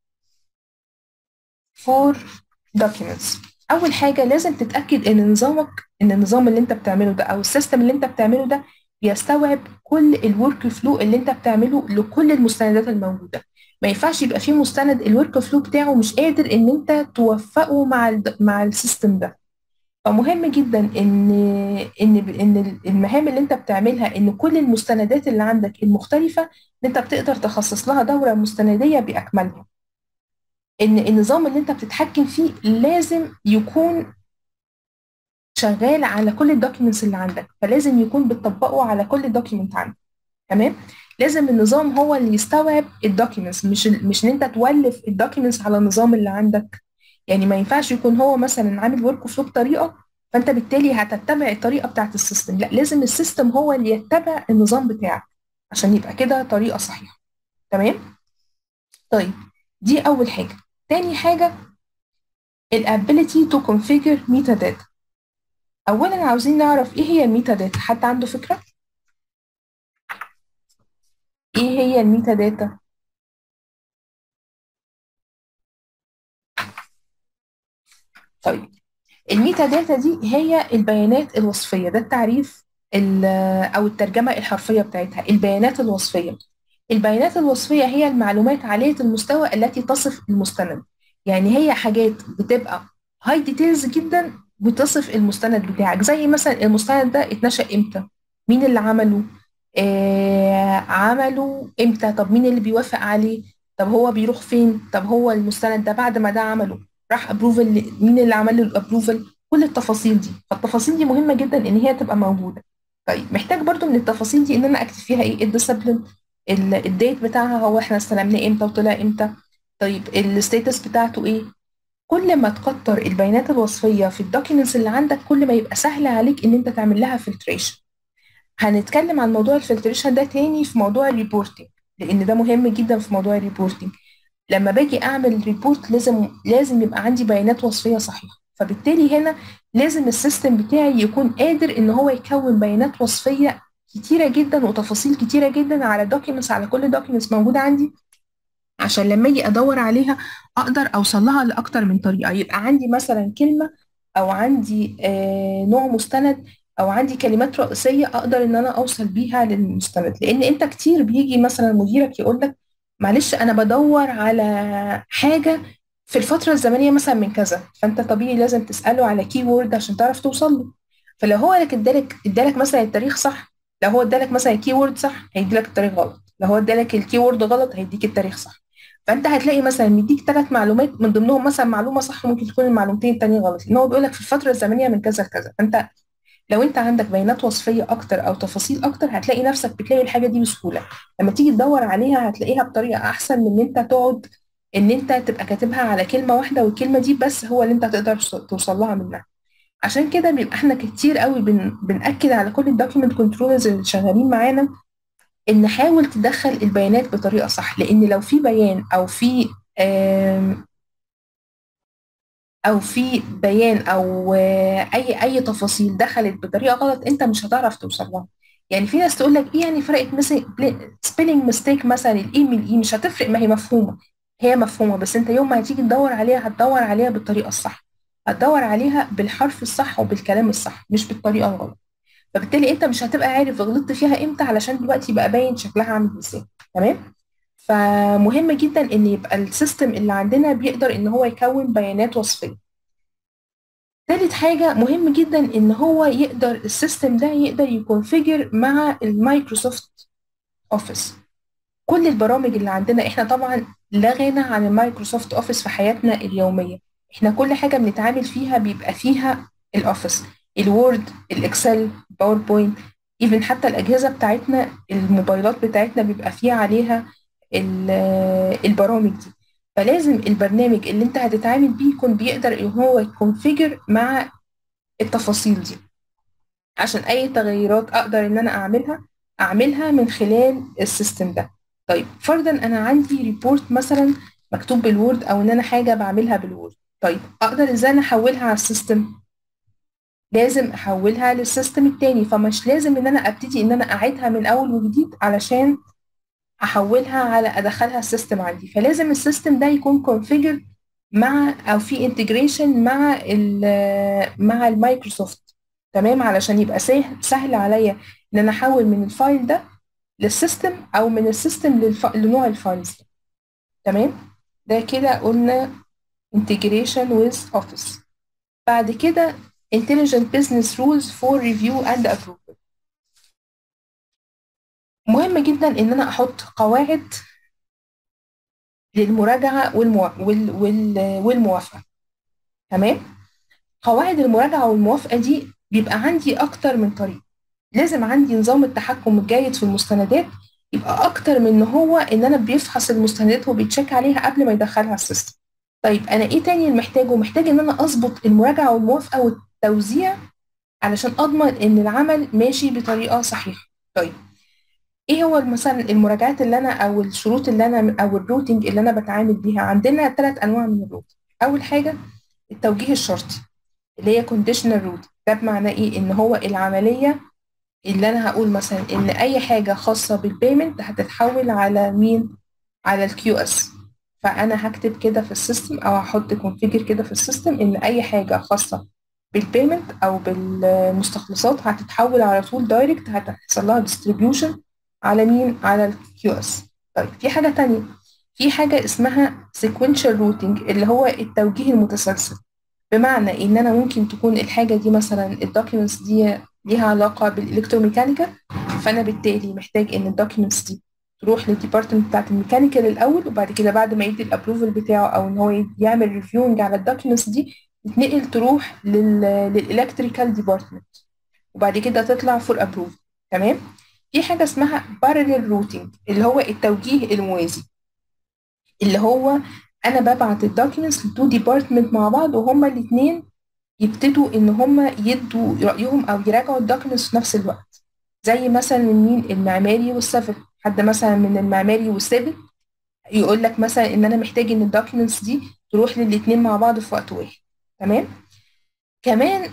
for documents اول حاجه لازم تتاكد ان نظامك ان النظام اللي انت بتعمله ده او السيستم اللي انت بتعمله ده بيستوعب كل الورك فلو اللي انت بتعمله لكل المستندات الموجوده ما ينفعش يبقى في مستند الورك فلو بتاعه مش قادر ان انت توفقه مع ال مع السيستم ده فمهم جدا ان ان ان المهام اللي انت بتعملها ان كل المستندات اللي عندك المختلفه ان انت بتقدر تخصص لها دوره مستنديه باكملها ان النظام اللي انت بتتحكم فيه لازم يكون شغال على كل الدوكيومنتس اللي عندك فلازم يكون بتطبقه على كل دوكيومنت عندك تمام لازم النظام هو اللي يستوعب الدوكيومنتس مش مش ان انت تولف الدوكيومنتس على النظام اللي عندك يعني ما ينفعش يكون هو مثلا عامل ورك فلو بطريقه فانت بالتالي هتتبع الطريقه بتاعت السيستم لا لازم السيستم هو اللي يتبع النظام بتاعك عشان يبقى كده طريقه صحيحه تمام طيب دي اول حاجه تاني حاجه الابيليتي تو configure metadata اولا عاوزين نعرف ايه هي الميتا داتا حد عنده فكره ايه هي الميتا داتا طيب الميتا داتا دي هي البيانات الوصفيه ده التعريف ال- او الترجمه الحرفيه بتاعتها البيانات الوصفيه البيانات الوصفيه هي المعلومات عاليه المستوى التي تصف المستند يعني هي حاجات بتبقى هاي ديتيلز جدا بتصف المستند بتاعك زي مثلا المستند ده اتنشأ امتى مين اللي عمله آه عمله امتى طب مين اللي بيوافق عليه طب هو بيروح فين طب هو المستند ده بعد ما ده عمله راح ابروفل مين اللي عمل له الابروفل كل التفاصيل دي فالتفاصيل دي مهمة جدا ان هي تبقى موجودة طيب محتاج برضو من التفاصيل دي ان انا اكتب فيها ايه الديسيبلين الديت بتاعها هو احنا استلمناه امتى وطلع امتى طيب الستاتس بتاعته ايه كل ما تكتر البيانات الوصفية في الدوكيومنتس اللي عندك كل ما يبقى سهل عليك ان انت تعمل لها فلتريشن هنتكلم عن موضوع الفلتريشن ده تاني في موضوع الريبورتنج لان ده مهم جدا في موضوع الريبورتنج لما باجي اعمل ريبورت لازم لازم يبقى عندي بيانات وصفيه صحيحه فبالتالي هنا لازم السيستم بتاعي يكون قادر ان هو يكون بيانات وصفيه كتيره جدا وتفاصيل كتيره جدا على دوكيومنتس على كل دوكيومنتس موجوده عندي عشان لما اجي ادور عليها اقدر اوصل لها لاكتر من طريقه يبقى عندي مثلا كلمه او عندي آه نوع مستند او عندي كلمات رئيسيه اقدر ان انا اوصل بيها للمستند لان انت كتير بيجي مثلا مديرك يقول لك معلش انا بدور على حاجه في الفتره الزمنيه مثلا من كذا فانت طبيعي لازم تساله على كي وورد عشان تعرف توصل له فلو هو لك ادالك ادالك مثلا التاريخ صح لو هو ادالك مثلا الكي وورد صح هيديلك التاريخ غلط لو هو ادالك الكي وورد غلط هيديك التاريخ صح فانت هتلاقي مثلا مديك ثلاث معلومات من ضمنهم مثلا معلومه صح وممكن تكون المعلومتين التانيين غلط لان هو بيقول لك في الفتره الزمنيه من كذا لكذا فانت لو انت عندك بيانات وصفيه اكتر او تفاصيل اكتر هتلاقي نفسك بتلاقي الحاجه دي بسهوله لما تيجي تدور عليها هتلاقيها بطريقه احسن من ان انت تقعد ان انت تبقى كاتبها على كلمه واحده والكلمه دي بس هو اللي انت هتقدر توصل لها منها عشان كده بيبقى احنا كتير قوي بن... بنأكد على كل الدوكيومنت كنترولرز اللي شغالين معانا ان حاول تدخل البيانات بطريقه صح لان لو في بيان او في آم، او في بيان او آه، اي اي تفاصيل دخلت بطريقه غلط انت مش هتعرف توصل لها يعني في ناس تقول لك ايه يعني فرقت مثلا سبيلنج ميستيك مثلا الاي من الاي مش هتفرق ما هي مفهومه هي مفهومه بس انت يوم ما هتيجي تدور عليها هتدور عليها بالطريقه الصح هتدور عليها بالحرف الصح وبالكلام الصح مش بالطريقه الغلط فبالتالي انت مش هتبقى عارف غلطت فيها امتى علشان دلوقتي بقى باين شكلها عامل ازاي تمام فمهم جدا ان يبقى السيستم اللي عندنا بيقدر ان هو يكون بيانات وصفيه تالت حاجة مهم جدا إن هو يقدر السيستم ده يقدر يكونفيجر مع المايكروسوفت أوفيس كل البرامج اللي عندنا إحنا طبعا لا غنى عن المايكروسوفت أوفيس في حياتنا اليومية إحنا كل حاجة بنتعامل فيها بيبقى فيها الأوفيس الوورد الإكسل باوربوينت إيفن حتى الأجهزة بتاعتنا الموبايلات بتاعتنا بيبقى فيها عليها ال- البرامج دي فلازم البرنامج اللي انت هتتعامل بيه يكون بيقدر ان هو يكونفيجر مع التفاصيل دي عشان اي تغيرات اقدر ان انا اعملها اعملها من خلال السيستم ده طيب فرضا انا عندي ريبورت مثلا مكتوب بالوورد او ان انا حاجه بعملها بالوورد طيب اقدر ازاي انا احولها على السيستم لازم احولها للسيستم التاني فمش لازم ان انا ابتدي ان انا اعيدها من اول وجديد علشان احولها على ادخلها السيستم عندي فلازم السيستم ده يكون كونفيجر مع او في انتجريشن مع ال مع المايكروسوفت تمام علشان يبقى سهل سهل عليا ان انا احول من الفايل ده للسيستم او من السيستم للف... لنوع الفايلز ده. تمام ده كده قلنا integration with office بعد كده intelligent business rules for review and approval مهم جدا ان انا احط قواعد للمراجعه والمو... وال... وال... والموافقه تمام قواعد المراجعه والموافقه دي بيبقى عندي اكتر من طريقه لازم عندي نظام التحكم الجيد في المستندات يبقى اكتر من ان هو ان انا بيفحص المستندات وبيتشيك عليها قبل ما يدخلها السيستم طيب انا ايه تاني اللي محتاجه محتاج ان انا اظبط المراجعه والموافقه والتوزيع علشان اضمن ان العمل ماشي بطريقه صحيحه طيب ايه هو مثلا المراجعات اللي انا او الشروط اللي انا او الروتنج اللي انا بتعامل بيها عندنا ثلاث انواع من الروت اول حاجه التوجيه الشرطي اللي هي conditional route ده بمعنى ايه ان هو العمليه اللي انا هقول مثلا ان اي حاجه خاصه بالبيمنت هتتحول على مين على الكيو اس فانا هكتب كده في السيستم او هحط كونفيجر كده في السيستم ان اي حاجه خاصه بالبيمنت او بالمستخلصات هتتحول على طول دايركت هتحصل لها ديستريبيوشن على مين على الكيو اس طيب في حاجه تانية في حاجه اسمها sequential routing اللي هو التوجيه المتسلسل بمعنى ان انا ممكن تكون الحاجه دي مثلا الدوكيومنتس دي ليها علاقه بالالكتروميكانيكا فانا بالتالي محتاج ان الدوكيومنتس دي تروح للديبارتمنت بتاعت الميكانيكال الاول وبعد كده بعد ما يدي الابروفل بتاعه او ان هو يعمل ريفيونج على الدوكيومنتس دي تتنقل تروح للالكتريكال ديبارتمنت وبعد كده تطلع فور ابروف تمام في حاجه اسمها بارلل روتينج اللي هو التوجيه الموازي اللي هو انا ببعت الدوكيومنتس لتو ديبارتمنت مع بعض وهما الاثنين يبتدوا ان هما يدوا رايهم او يراجعوا الدوكيومنتس في نفس الوقت زي مثلا مين المعماري والسيفل حد مثلا من المعماري والسيفل يقول لك مثلا ان انا محتاج ان الدوكيومنتس دي تروح للاثنين مع بعض في وقت واحد تمام كمان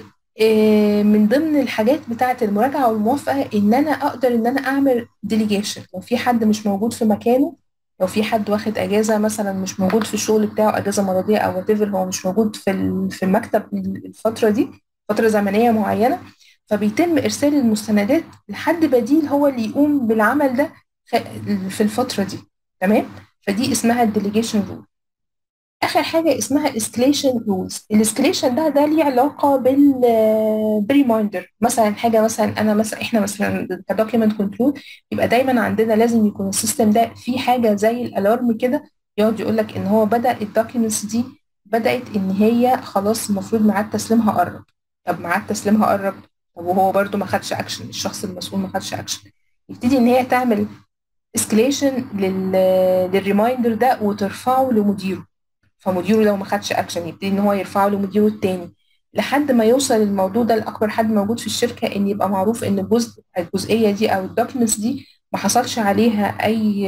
من ضمن الحاجات بتاعه المراجعه والموافقه ان انا اقدر ان انا اعمل ديليجيشن لو في حد مش موجود في مكانه لو في حد واخد اجازه مثلا مش موجود في الشغل بتاعه اجازه مرضيه او وات هو مش موجود في في المكتب الفتره دي فتره زمنيه معينه فبيتم ارسال المستندات لحد بديل هو اللي يقوم بالعمل ده في الفتره دي تمام فدي اسمها الديليجيشن رول اخر حاجه اسمها اسكليشن رولز الاسكليشن ده ده ليه علاقه بال بريمايندر مثلا حاجه مثلا انا مثلا احنا مثلا كدوكيمنت كنترول يبقى دايما عندنا لازم يكون السيستم ده في حاجه زي الالارم كده يقعد يقول لك ان هو بدا الدوكيومنتس دي بدات ان هي خلاص المفروض ميعاد تسليمها قرب طب ميعاد تسليمها قرب طب وهو برده ما خدش اكشن الشخص المسؤول ما خدش اكشن يبتدي ان هي تعمل اسكليشن للريمايندر ده وترفعه لمديره فمديره لو ما خدش اكشن يبتدي ان هو يرفعه لمديره التاني لحد ما يوصل الموضوع ده لاكبر حد موجود في الشركه ان يبقى معروف ان الجزء الجزئيه دي او الدوكيومنتس دي ما حصلش عليها اي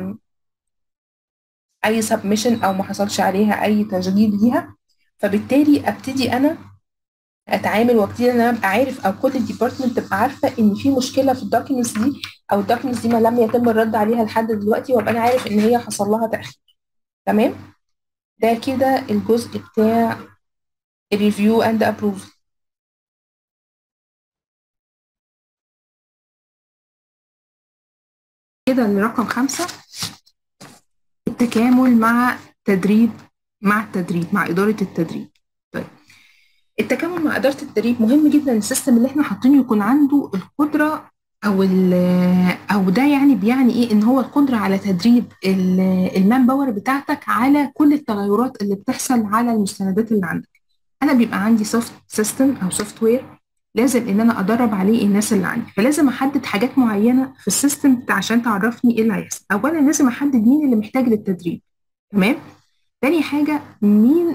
اي سبمشن او ما حصلش عليها اي تسجيل ليها فبالتالي ابتدي انا اتعامل وابتدي ان انا ابقى عارف او كل الديبارتمنت تبقى عارفه ان في مشكله في الدوكيومنتس دي او الدوكيومنتس دي ما لم يتم الرد عليها لحد دلوقتي وابقى انا عارف ان هي حصل لها تاخير تمام ده كده الجزء بتاع review and approval كده رقم خمسة التكامل مع تدريب مع التدريب مع إدارة التدريب طيب التكامل مع إدارة التدريب مهم جدا السيستم اللي احنا حاطينه يكون عنده القدرة او او ده يعني بيعني ايه ان هو القدره على تدريب المان باور بتاعتك على كل التغيرات اللي بتحصل على المستندات اللي عندك انا بيبقى عندي سوفت سيستم او سوفت وير لازم ان انا ادرب عليه الناس اللي عندي فلازم احدد حاجات معينه في السيستم عشان تعرفني ايه اللي هيحصل اولا لازم احدد مين اللي محتاج للتدريب تمام تاني حاجه مين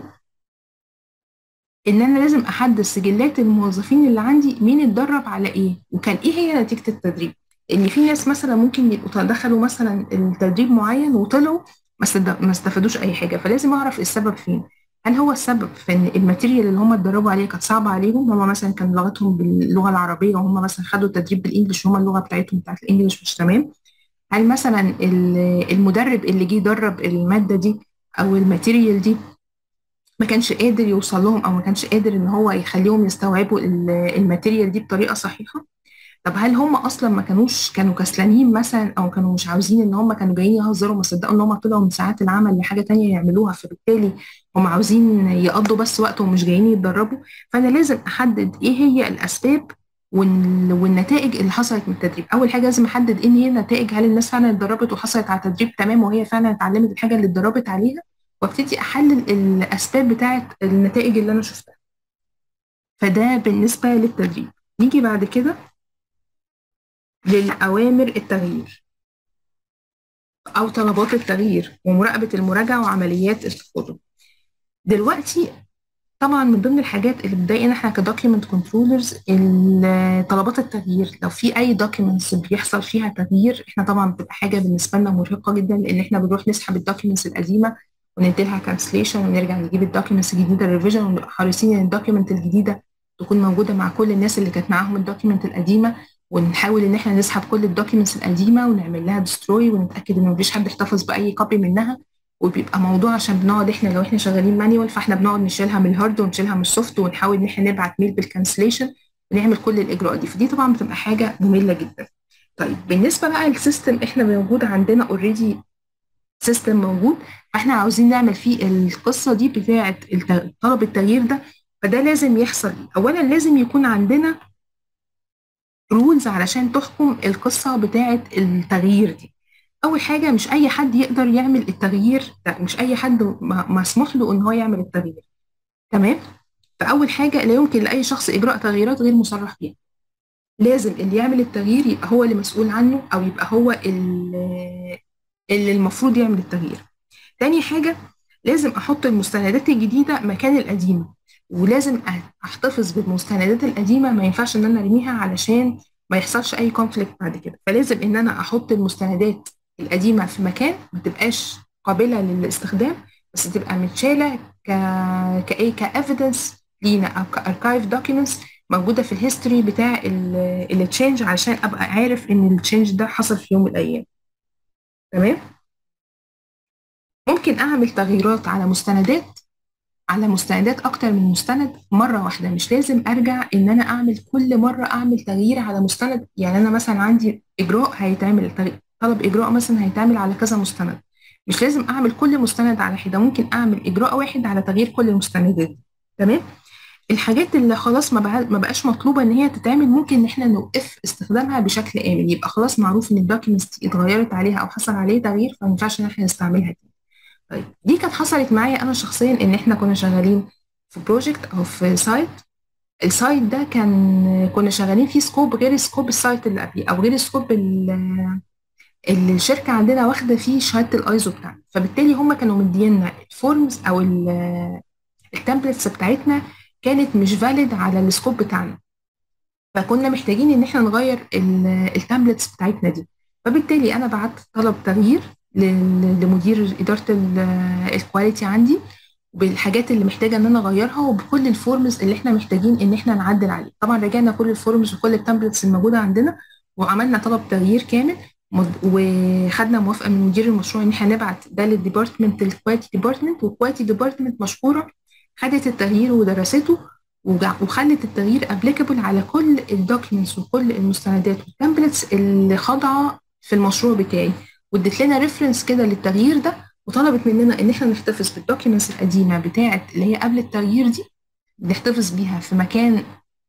ان انا لازم احدد سجلات الموظفين اللي عندي مين اتدرب على ايه وكان ايه هي نتيجه التدريب ان في ناس مثلا ممكن يبقوا دخلوا مثلا التدريب معين وطلعوا ما استفادوش اي حاجه فلازم اعرف السبب فين هل هو السبب في ان الماتيريال اللي هم اتدربوا عليها كانت صعبه عليهم هم مثلا كان لغتهم باللغه العربيه وهم مثلا خدوا تدريب بالانجلش وهم اللغه بتاعتهم بتاعت الانجلش مش تمام هل مثلا المدرب اللي جه يدرب الماده دي او الماتيريال دي ما كانش قادر يوصل لهم او ما كانش قادر ان هو يخليهم يستوعبوا الماتيريال دي بطريقه صحيحه طب هل هم اصلا ما كانوش كانوا كسلانين مثلا او كانوا مش عاوزين ان هم كانوا جايين يهزروا ما صدقوا ان هم طلعوا من ساعات العمل لحاجه تانية يعملوها فبالتالي هم عاوزين يقضوا بس وقت ومش جايين يتدربوا فانا لازم احدد ايه هي الاسباب وال- والنتائج اللي حصلت من التدريب اول حاجه لازم احدد ايه هي النتائج هل الناس فعلا اتدربت وحصلت على تدريب تمام وهي فعلا اتعلمت الحاجه اللي اتدربت عليها وابتدي احلل الاسباب بتاعه النتائج اللي انا شفتها فده بالنسبه للتدريب نيجي بعد كده للأوامر التغيير أو طلبات التغيير ومراقبة المراجعة وعمليات التفاضل دلوقتي طبعا من ضمن الحاجات اللي بتضايقنا احنا كدوكيمنت كنترولرز طلبات التغيير لو في اي دوكيمنتس بيحصل فيها تغيير احنا طبعا بتبقى حاجه بالنسبه لنا مرهقه جدا لان احنا بنروح نسحب الدوكيمنتس القديمه وندي لها كانسليشن ونرجع نجيب الدوكيمنتس الجديده ريفيجن ونبقى حريصين ان الدوكيمنت الجديده تكون موجوده مع كل الناس اللي كانت معاهم الدوكيمنت القديمه ونحاول ان احنا نسحب كل الدوكيومنتس القديمه ونعمل لها دستروي ونتاكد ان مفيش حد احتفظ باي كوبي منها وبيبقى موضوع عشان بنقعد احنا لو احنا شغالين مانيوال فاحنا بنقعد نشيلها من الهارد ونشيلها من السوفت ونحاول ان احنا نبعت ميل بالكانسليشن ونعمل كل الاجراءات دي فدي طبعا بتبقى حاجه ممله جدا طيب بالنسبه بقى للسيستم احنا موجود عندنا اوريدي سيستم موجود فاحنا عاوزين نعمل فيه القصه دي بتاعه طلب التغيير ده فده لازم يحصل اولا لازم يكون عندنا رولز علشان تحكم القصة بتاعة التغيير دي أول حاجة مش أي حد يقدر يعمل التغيير ده مش أي حد مسموح له إن هو يعمل التغيير تمام فأول حاجة لا يمكن لأي شخص إجراء تغييرات غير مصرح بيها لازم اللي يعمل التغيير يبقى هو اللي مسؤول عنه أو يبقى هو اللي, اللي المفروض يعمل التغيير تاني حاجة لازم أحط المستندات الجديدة مكان القديمة ولازم احتفظ بالمستندات القديمه ما ينفعش ان انا ارميها علشان ما يحصلش اي كونفليكت بعد كده فلازم ان انا احط المستندات القديمه في مكان ما تبقاش قابله للاستخدام بس تبقى متشاله ك كايه كايفيدنس لينا او كاركايف دوكيومنتس موجوده في الهيستوري بتاع التشينج علشان ابقى عارف ان التشينج ده حصل في يوم من الايام تمام ممكن اعمل تغييرات على مستندات على مستندات اكتر من مستند مره واحده مش لازم ارجع ان انا اعمل كل مره اعمل تغيير على مستند يعني انا مثلا عندي اجراء هيتعمل طلب اجراء مثلا هيتعمل على كذا مستند مش لازم اعمل كل مستند على حده ممكن اعمل اجراء واحد على تغيير كل المستندات دي تمام الحاجات اللي خلاص ما, بقى ما بقاش مطلوبه ان هي تتعمل ممكن ان احنا نوقف استخدامها بشكل امن يبقى خلاص معروف ان الدوكيومنتس دي اتغيرت عليها او حصل عليه تغيير فما ينفعش ان احنا نستعملها تاني طيب دي كانت حصلت معايا انا شخصيا ان احنا كنا شغالين في بروجكت او في سايت السايت ده كان كنا شغالين فيه سكوب غير سكوب السايت اللي قبليه او غير سكوب اللي الشركه عندنا واخده فيه شهاده الايزو بتاعنا فبالتالي هم كانوا مدينا الفورمز او التمبلتس بتاعتنا كانت مش فاليد على السكوب بتاعنا فكنا محتاجين ان احنا نغير التمبلتس بتاعتنا دي فبالتالي انا بعت طلب تغيير لمدير اداره الكواليتي عندي بالحاجات اللي محتاجه ان انا اغيرها وبكل الفورمز اللي احنا محتاجين ان احنا نعدل عليه طبعا راجعنا كل الفورمز وكل التمبلتس الموجوده عندنا وعملنا طلب تغيير كامل وخدنا موافقه من مدير المشروع ان احنا نبعت ده للديبارتمنت الكواليتي ديبارتمنت والكواليتي ديبارتمنت مشكوره خدت التغيير ودرسته وخلت التغيير ابليكابل على كل الدوكيومنتس وكل المستندات والتمبلتس اللي خاضعه في المشروع بتاعي وادت لنا ريفرنس كده للتغيير ده وطلبت مننا ان احنا نحتفظ بالدوكيومنتس القديمه بتاعه اللي هي قبل التغيير دي نحتفظ بيها في مكان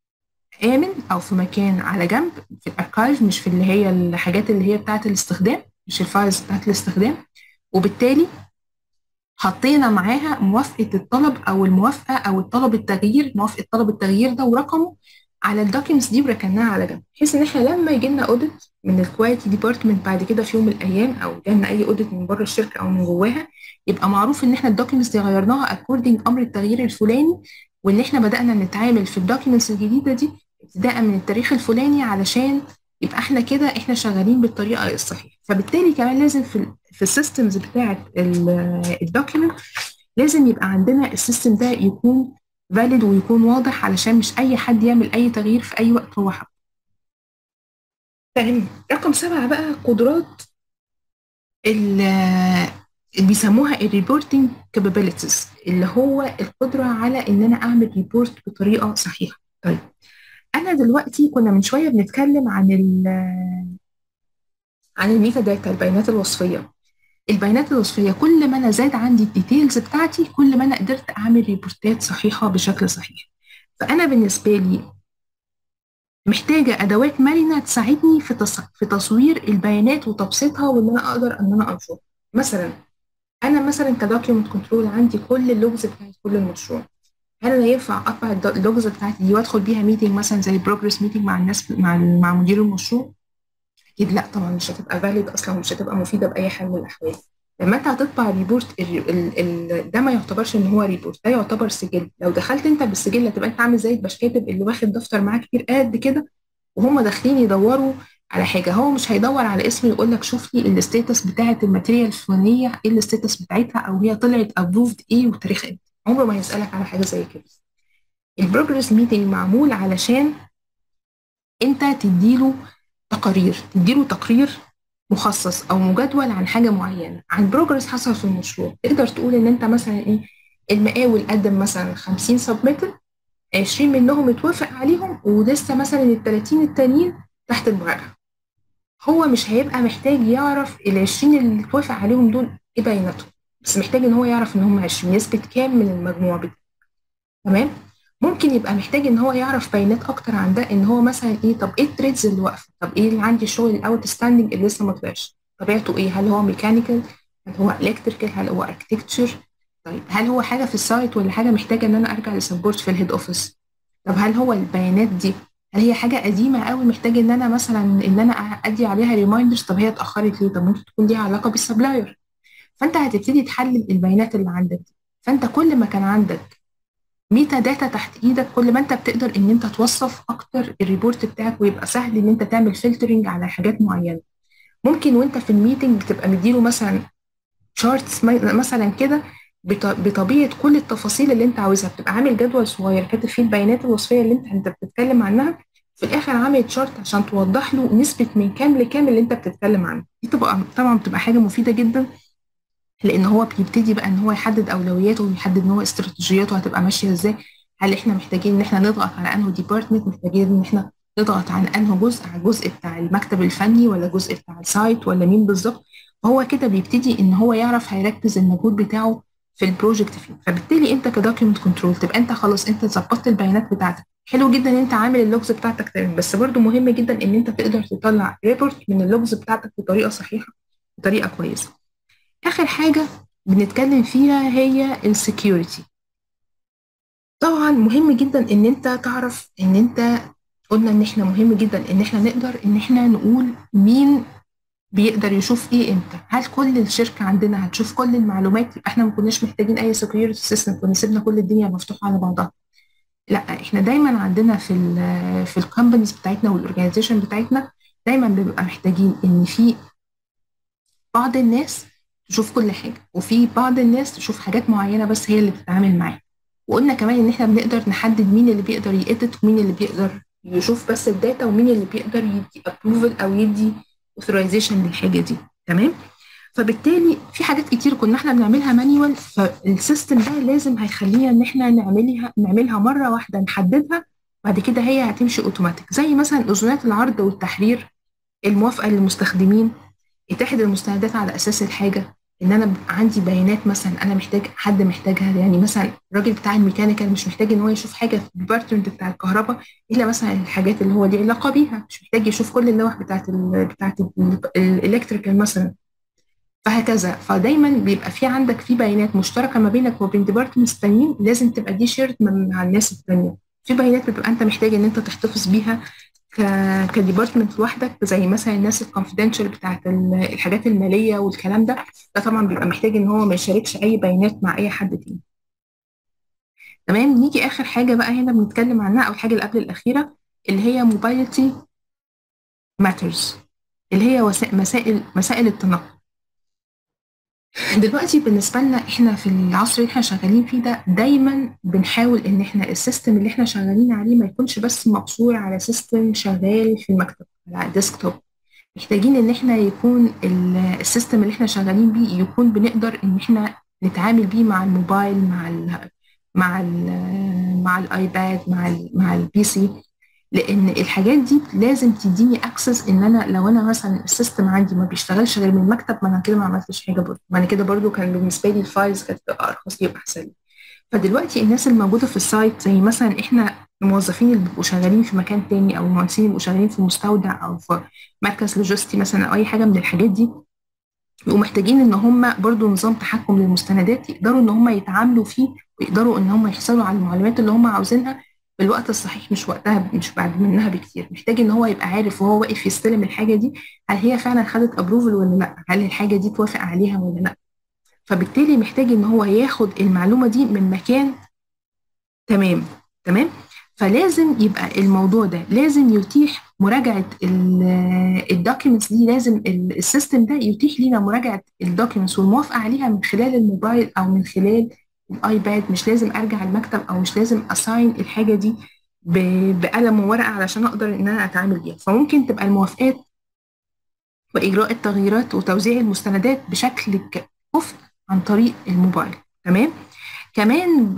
امن او في مكان على جنب في الاركايف مش في اللي هي الحاجات اللي هي بتاعه الاستخدام مش الفايلز بتاعه الاستخدام وبالتالي حطينا معاها موافقه الطلب او الموافقه او الطلب التغيير موافقه طلب التغيير ده ورقمه على الدوكيومنتس دي وركناها على جنب بحيث ان احنا لما يجي لنا اوديت من الكواليتي ديبارتمنت بعد كده في يوم من الايام او جالنا اي اوديت من بره الشركه او من جواها يبقى معروف ان احنا الدوكيومنتس دي غيرناها اكوردنج امر التغيير الفلاني وان احنا بدانا نتعامل في الدوكيومنتس الجديده دي ابتداء من التاريخ الفلاني علشان يبقى احنا كده احنا شغالين بالطريقه الصحيحه فبالتالي كمان لازم في في السيستمز بتاعه الدوكيومنت لازم يبقى عندنا السيستم ده يكون فاليد ويكون واضح علشان مش اي حد يعمل اي تغيير في اي وقت هو حابه تمام رقم سبعة بقى قدرات اللي بيسموها الريبورتنج كابابيلتيز اللي هو القدرة على ان انا اعمل ريبورت بطريقة صحيحة طيب انا دلوقتي كنا من شويه بنتكلم عن ال عن الميتا داتا البيانات الوصفيه البيانات الوصفيه كل ما انا زاد عندي الديتيلز بتاعتي كل ما انا قدرت اعمل ريبورتات صحيحه بشكل صحيح فانا بالنسبه لي محتاجه ادوات مرنه تساعدني في تص... في تصوير البيانات وتبسيطها وان انا اقدر ان انا انشرها مثلا انا مثلا كدوكيومنت كنترول عندي كل اللوجز بتاعت كل المشروع هل انا ينفع اطبع الد- اللوجز بتاعتي دي وادخل بيها ميتنج مثلا زي بروجرس ميتنج مع الناس مع ال- مع مدير المشروع اكيد لا طبعا مش هتبقى فاليد اصلا ومش هتبقى مفيده باي حال من الاحوال لما انت هتطبع ريبورت ال ال ال ده ما يعتبرش ان هو ريبورت ده يعتبر سجل لو دخلت انت بالسجل هتبقى انت عامل زي البشكاتب اللي واخد دفتر معاه كتير قد كده وهم داخلين يدوروا على حاجه هو مش هيدور على اسم يقول لك شوف لي الستاتس بتاعه الماتيريال الفلانيه ايه الستاتس بتاعتها او هي طلعت ابروفد ايه وتاريخ امتى عمره ما هيسالك على حاجه زي كده البروجرس ميتنج معمول علشان انت تديله تقارير تديله تقرير مخصص او مجدول عن حاجه معينه عن بروجرس حصل في المشروع تقدر تقول ان انت مثلا ايه المقاول قدم مثلا 50 سبميتد 20 منهم اتوافق عليهم ولسه مثلا ال 30 التانيين تحت المراجعه هو مش هيبقى محتاج يعرف ال 20 اللي اتوافق عليهم دول ايه بياناتهم بس محتاج ان هو يعرف ان هم 20 نسبه كام من المجموع بتاعه تمام ممكن يبقى محتاج ان هو يعرف بيانات اكتر عن ده ان هو مثلا ايه طب ايه التريدز اللي واقفه طب ايه اللي عندي شغل الاوت ستاندنج اللي لسه ما طلعش طبيعته ايه هل هو ميكانيكال هل هو الكتريكال هل هو اركتكتشر طيب هل هو حاجه في السايت ولا حاجه محتاجه ان انا ارجع لسبورت في الهيد اوفيس طب هل هو البيانات دي هل هي حاجه قديمه قوي محتاج ان انا مثلا ان انا ادي عليها ريمايندرز طب هي اتاخرت ليه طب ممكن تكون ليها علاقه بالسبلاير فانت هتبتدي تحلل البيانات اللي عندك دي فانت كل ما كان عندك ميتا داتا تحت ايدك كل ما انت بتقدر ان انت توصف اكتر الريبورت بتاعك ويبقى سهل ان انت تعمل فلترنج على حاجات معينه ممكن وانت في الميتنج بتبقى مديله مثلا شارتس مثلا كده بط- بطبيعه كل التفاصيل اللي انت عاوزها بتبقى عامل جدول صغير كاتب فيه البيانات الوصفيه اللي انت انت بتتكلم عنها في الاخر عامل تشارت عشان توضح له نسبه من كام لكام اللي انت بتتكلم عنه دي تبقى طبعا بتبقى حاجه مفيده جدا لان هو بيبتدي بقى ان هو يحدد اولوياته ويحدد ان هو استراتيجياته هتبقى ماشيه ازاي هل احنا محتاجين ان احنا نضغط على انه ديبارتمنت محتاجين ان احنا نضغط على انه جزء على الجزء بتاع المكتب الفني ولا الجزء بتاع السايت ولا مين بالظبط فهو كده بيبتدي ان هو يعرف هيركز المجهود بتاعه في البروجكت فين فبالتالي انت كدوكيومنت كنترول تبقى انت خلاص انت ظبطت البيانات بتاعتك حلو جدا ان انت عامل اللوجز بتاعتك تمام بس برضو مهم جدا ان انت تقدر تطلع ريبورت من اللوجز بتاعتك بطريقه صحيحه بطريقه كويسه اخر حاجه بنتكلم فيها هي السكيورتي طبعا مهم جدا ان انت تعرف ان انت قلنا ان احنا مهم جدا ان احنا نقدر ان احنا نقول مين بيقدر يشوف ايه امتى هل كل الشركه عندنا هتشوف كل المعلومات يبقى احنا ما كناش محتاجين اي سكيورتي سيستم كنا سيبنا كل الدنيا مفتوحه على بعضها لا احنا دايما عندنا في ال في الكومبانيز بتاعتنا والاورجانيزيشن بتاعتنا دايما بنبقى محتاجين ان في بعض الناس تشوف كل حاجه وفي بعض الناس تشوف حاجات معينه بس هي اللي بتتعامل معاها وقلنا كمان ان احنا بنقدر نحدد مين اللي بيقدر يأدت ومين اللي بيقدر يشوف بس الداتا ومين اللي بيقدر يدي ابروفل او يدي اوثرايزيشن للحاجه دي تمام فبالتالي في حاجات كتير كنا احنا بنعملها مانيوال فالسيستم ده لازم هيخلينا ان احنا نعملها نعملها مره واحده نحددها بعد كده هي هتمشي اوتوماتيك زي مثلا اذونات العرض والتحرير الموافقه للمستخدمين اتاحه المستندات على اساس الحاجه ان انا بيبقى عندي بيانات مثلا انا محتاج حد محتاجها يعني مثلا الراجل بتاع الميكانيكال مش محتاج ان هو يشوف حاجه في الديبارتمنت بتاع الكهرباء الا مثلا الحاجات اللي هو ليه علاقه بيها مش محتاج يشوف كل اللوح بتاعت ال بتاعت الالكتريكال مثلا فهكذا فدايما بيبقى في عندك في بيانات مشتركه ما بينك وبين ديبارتمنتس تانيين لازم تبقى دي شيرد مع الناس التانيه في بيانات بتبقى انت محتاج ان انت تحتفظ بيها كديبارتمنت لوحدك زي مثلا الناس الكونفيدنشال بتاعت الحاجات الماليه والكلام ده ده طبعا بيبقى محتاج ان هو ما يشاركش اي بيانات مع اي حد تاني تمام نيجي اخر حاجه بقى هنا بنتكلم عنها او الحاجه اللي قبل الاخيره اللي هي موبايلتي ماترز اللي هي مسائل مسائل التنقل دلوقتي بالنسبه لنا احنا في العصر اللي احنا شغالين فيه ده دايما بنحاول ان احنا السيستم اللي احنا شغالين عليه ما يكونش بس مقصور على سيستم شغال في المكتب على الديسكتوب محتاجين ان احنا يكون السيستم اللي احنا شغالين بيه يكون بنقدر ان احنا نتعامل بيه مع الموبايل مع ال مع ال مع الايباد مع ال مع البي سي لان الحاجات دي لازم تديني اكسس ان انا لو انا مثلا السيستم عندي ما بيشتغلش غير من المكتب ما انا كده ما عملتش حاجه برضه ما انا كده برضه كان بالنسبه لي الفايلز كانت تبقى ارخص لي واحسن لي فدلوقتي الناس اللي موجوده في السايت زي مثلا احنا الموظفين اللي بيبقوا شغالين في مكان تاني او المهندسين اللي بيبقوا شغالين في مستودع او في مركز لوجستي مثلا او اي حاجه من الحاجات دي بيبقوا محتاجين ان هم برضو نظام تحكم للمستندات يقدروا ان هم يتعاملوا فيه ويقدروا ان هم يحصلوا على المعلومات اللي هم عاوزينها في الوقت الصحيح مش وقتها مش بعد منها بكتير محتاج ان هو يبقى عارف وهو واقف يستلم الحاجه دي هل هي فعلا خدت ابروفل ولا لا هل الحاجه دي توافق عليها ولا لا فبالتالي محتاج ان هو ياخد المعلومه دي من مكان تمام تمام فلازم يبقى الموضوع ده لازم يتيح مراجعه الدوكيومنتس دي لازم السيستم ده يتيح لنا مراجعه الدوكيومنتس والموافقه عليها من خلال الموبايل او من خلال الايباد مش لازم ارجع المكتب او مش لازم اساين الحاجه دي بقلم وورقه علشان اقدر ان انا اتعامل بيها فممكن تبقى الموافقات واجراء التغييرات وتوزيع المستندات بشكل كفء عن طريق الموبايل تمام كمان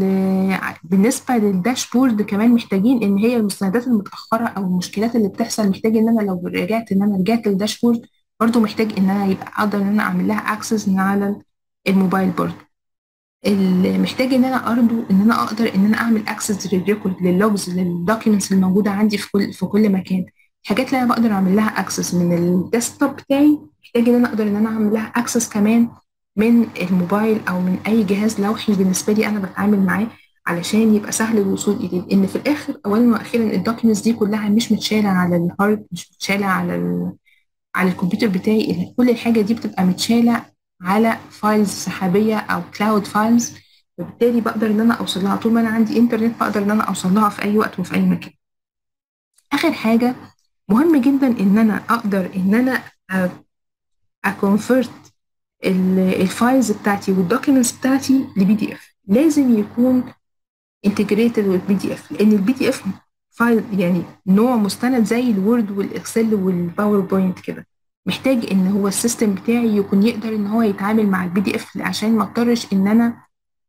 بالنسبه للداشبورد كمان محتاجين ان هي المستندات المتاخره او المشكلات اللي بتحصل محتاج ان انا لو رجعت ان انا رجعت للداشبورد برضو محتاج ان انا يبقى اقدر ان انا اعمل لها اكسس من على الموبايل برضو اللي محتاج ان انا برضو ان انا اقدر ان انا اعمل اكسس للريكورد لللوجز للدوكيومنتس الموجوده عندي في كل في كل مكان الحاجات اللي انا بقدر اعمل لها اكسس من الديسكتوب بتاعي محتاج ان انا اقدر ان انا اعمل لها اكسس كمان من الموبايل او من اي جهاز لوحي بالنسبه لي انا بتعامل معاه علشان يبقى سهل الوصول اليه لان في الاخر اولا واخيرا الدوكيومنتس دي كلها مش متشاله على الهارد مش متشاله على ال... على الكمبيوتر بتاعي كل الحاجه دي بتبقى متشاله على فايلز سحابيه او كلاود فايلز وبالتالي بقدر ان انا اوصل لها طول ما انا عندي انترنت بقدر ان انا اوصل لها في اي وقت وفي اي مكان اخر حاجه مهم جدا ان انا اقدر ان انا اكونفرت الفايلز بتاعتي والدوكيومنتس بتاعتي لبي دي اف لازم يكون انتجريتد بالبي دي اف لان البي دي اف فايل يعني نوع مستند زي الوورد والاكسل والباوربوينت كده محتاج ان هو السيستم بتاعي يكون يقدر ان هو يتعامل مع البي دي اف عشان ما اضطرش ان انا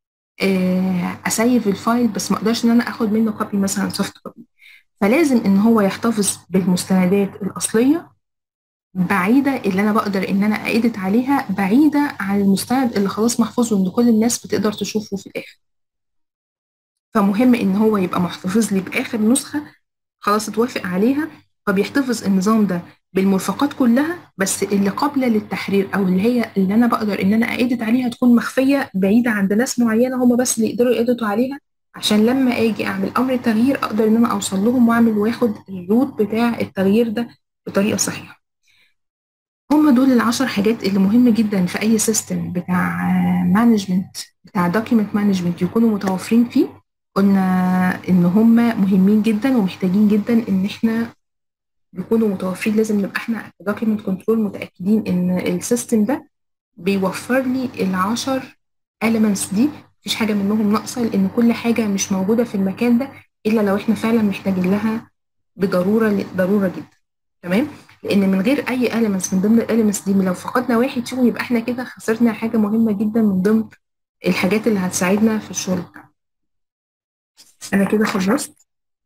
اسيف الفايل بس ما اقدرش ان انا اخد منه كوبي مثلا سوفت كوبي فلازم ان هو يحتفظ بالمستندات الاصليه بعيده اللي انا بقدر ان انا ايدت عليها بعيده عن المستند اللي خلاص محفوظ وان كل الناس بتقدر تشوفه في الاخر فمهم ان هو يبقى محتفظ لي باخر نسخه خلاص اتوافق عليها فبيحتفظ النظام ده بالمرفقات كلها بس اللي قابله للتحرير او اللي هي اللي انا بقدر ان انا ايدت عليها تكون مخفيه بعيده عند ناس معينه هم بس اللي يقدروا يأدتوا عليها عشان لما اجي اعمل امر تغيير اقدر ان انا اوصل لهم واعمل واخد الروت بتاع التغيير ده بطريقه صحيحه هم دول العشر حاجات اللي مهم جدا في اي سيستم بتاع مانجمنت بتاع دوكيمنت مانجمنت يكونوا متوفرين فيه قلنا ان هم مهمين جدا ومحتاجين جدا ان احنا يكونوا متوفرين لازم نبقى احنا دوكيمنت كنترول متاكدين ان السيستم ده بيوفر لي العشر elements دي مفيش حاجه منهم ناقصه لان كل حاجه مش موجوده في المكان ده الا لو احنا فعلا محتاجين لها بضروره ضروره جدا تمام لان من غير اي elements من ضمن الاليمنتس دي لو فقدنا واحد فيهم يبقى احنا كده خسرنا حاجه مهمه جدا من ضمن الحاجات اللي هتساعدنا في الشغل بتاعنا انا كده خلصت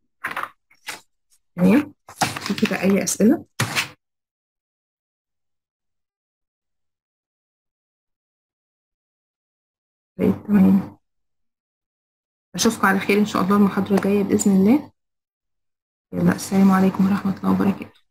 تمام في كده اي اسئله طيب تمام اشوفكم على خير ان شاء الله المحاضره الجايه باذن الله يلا السلام عليكم ورحمه الله وبركاته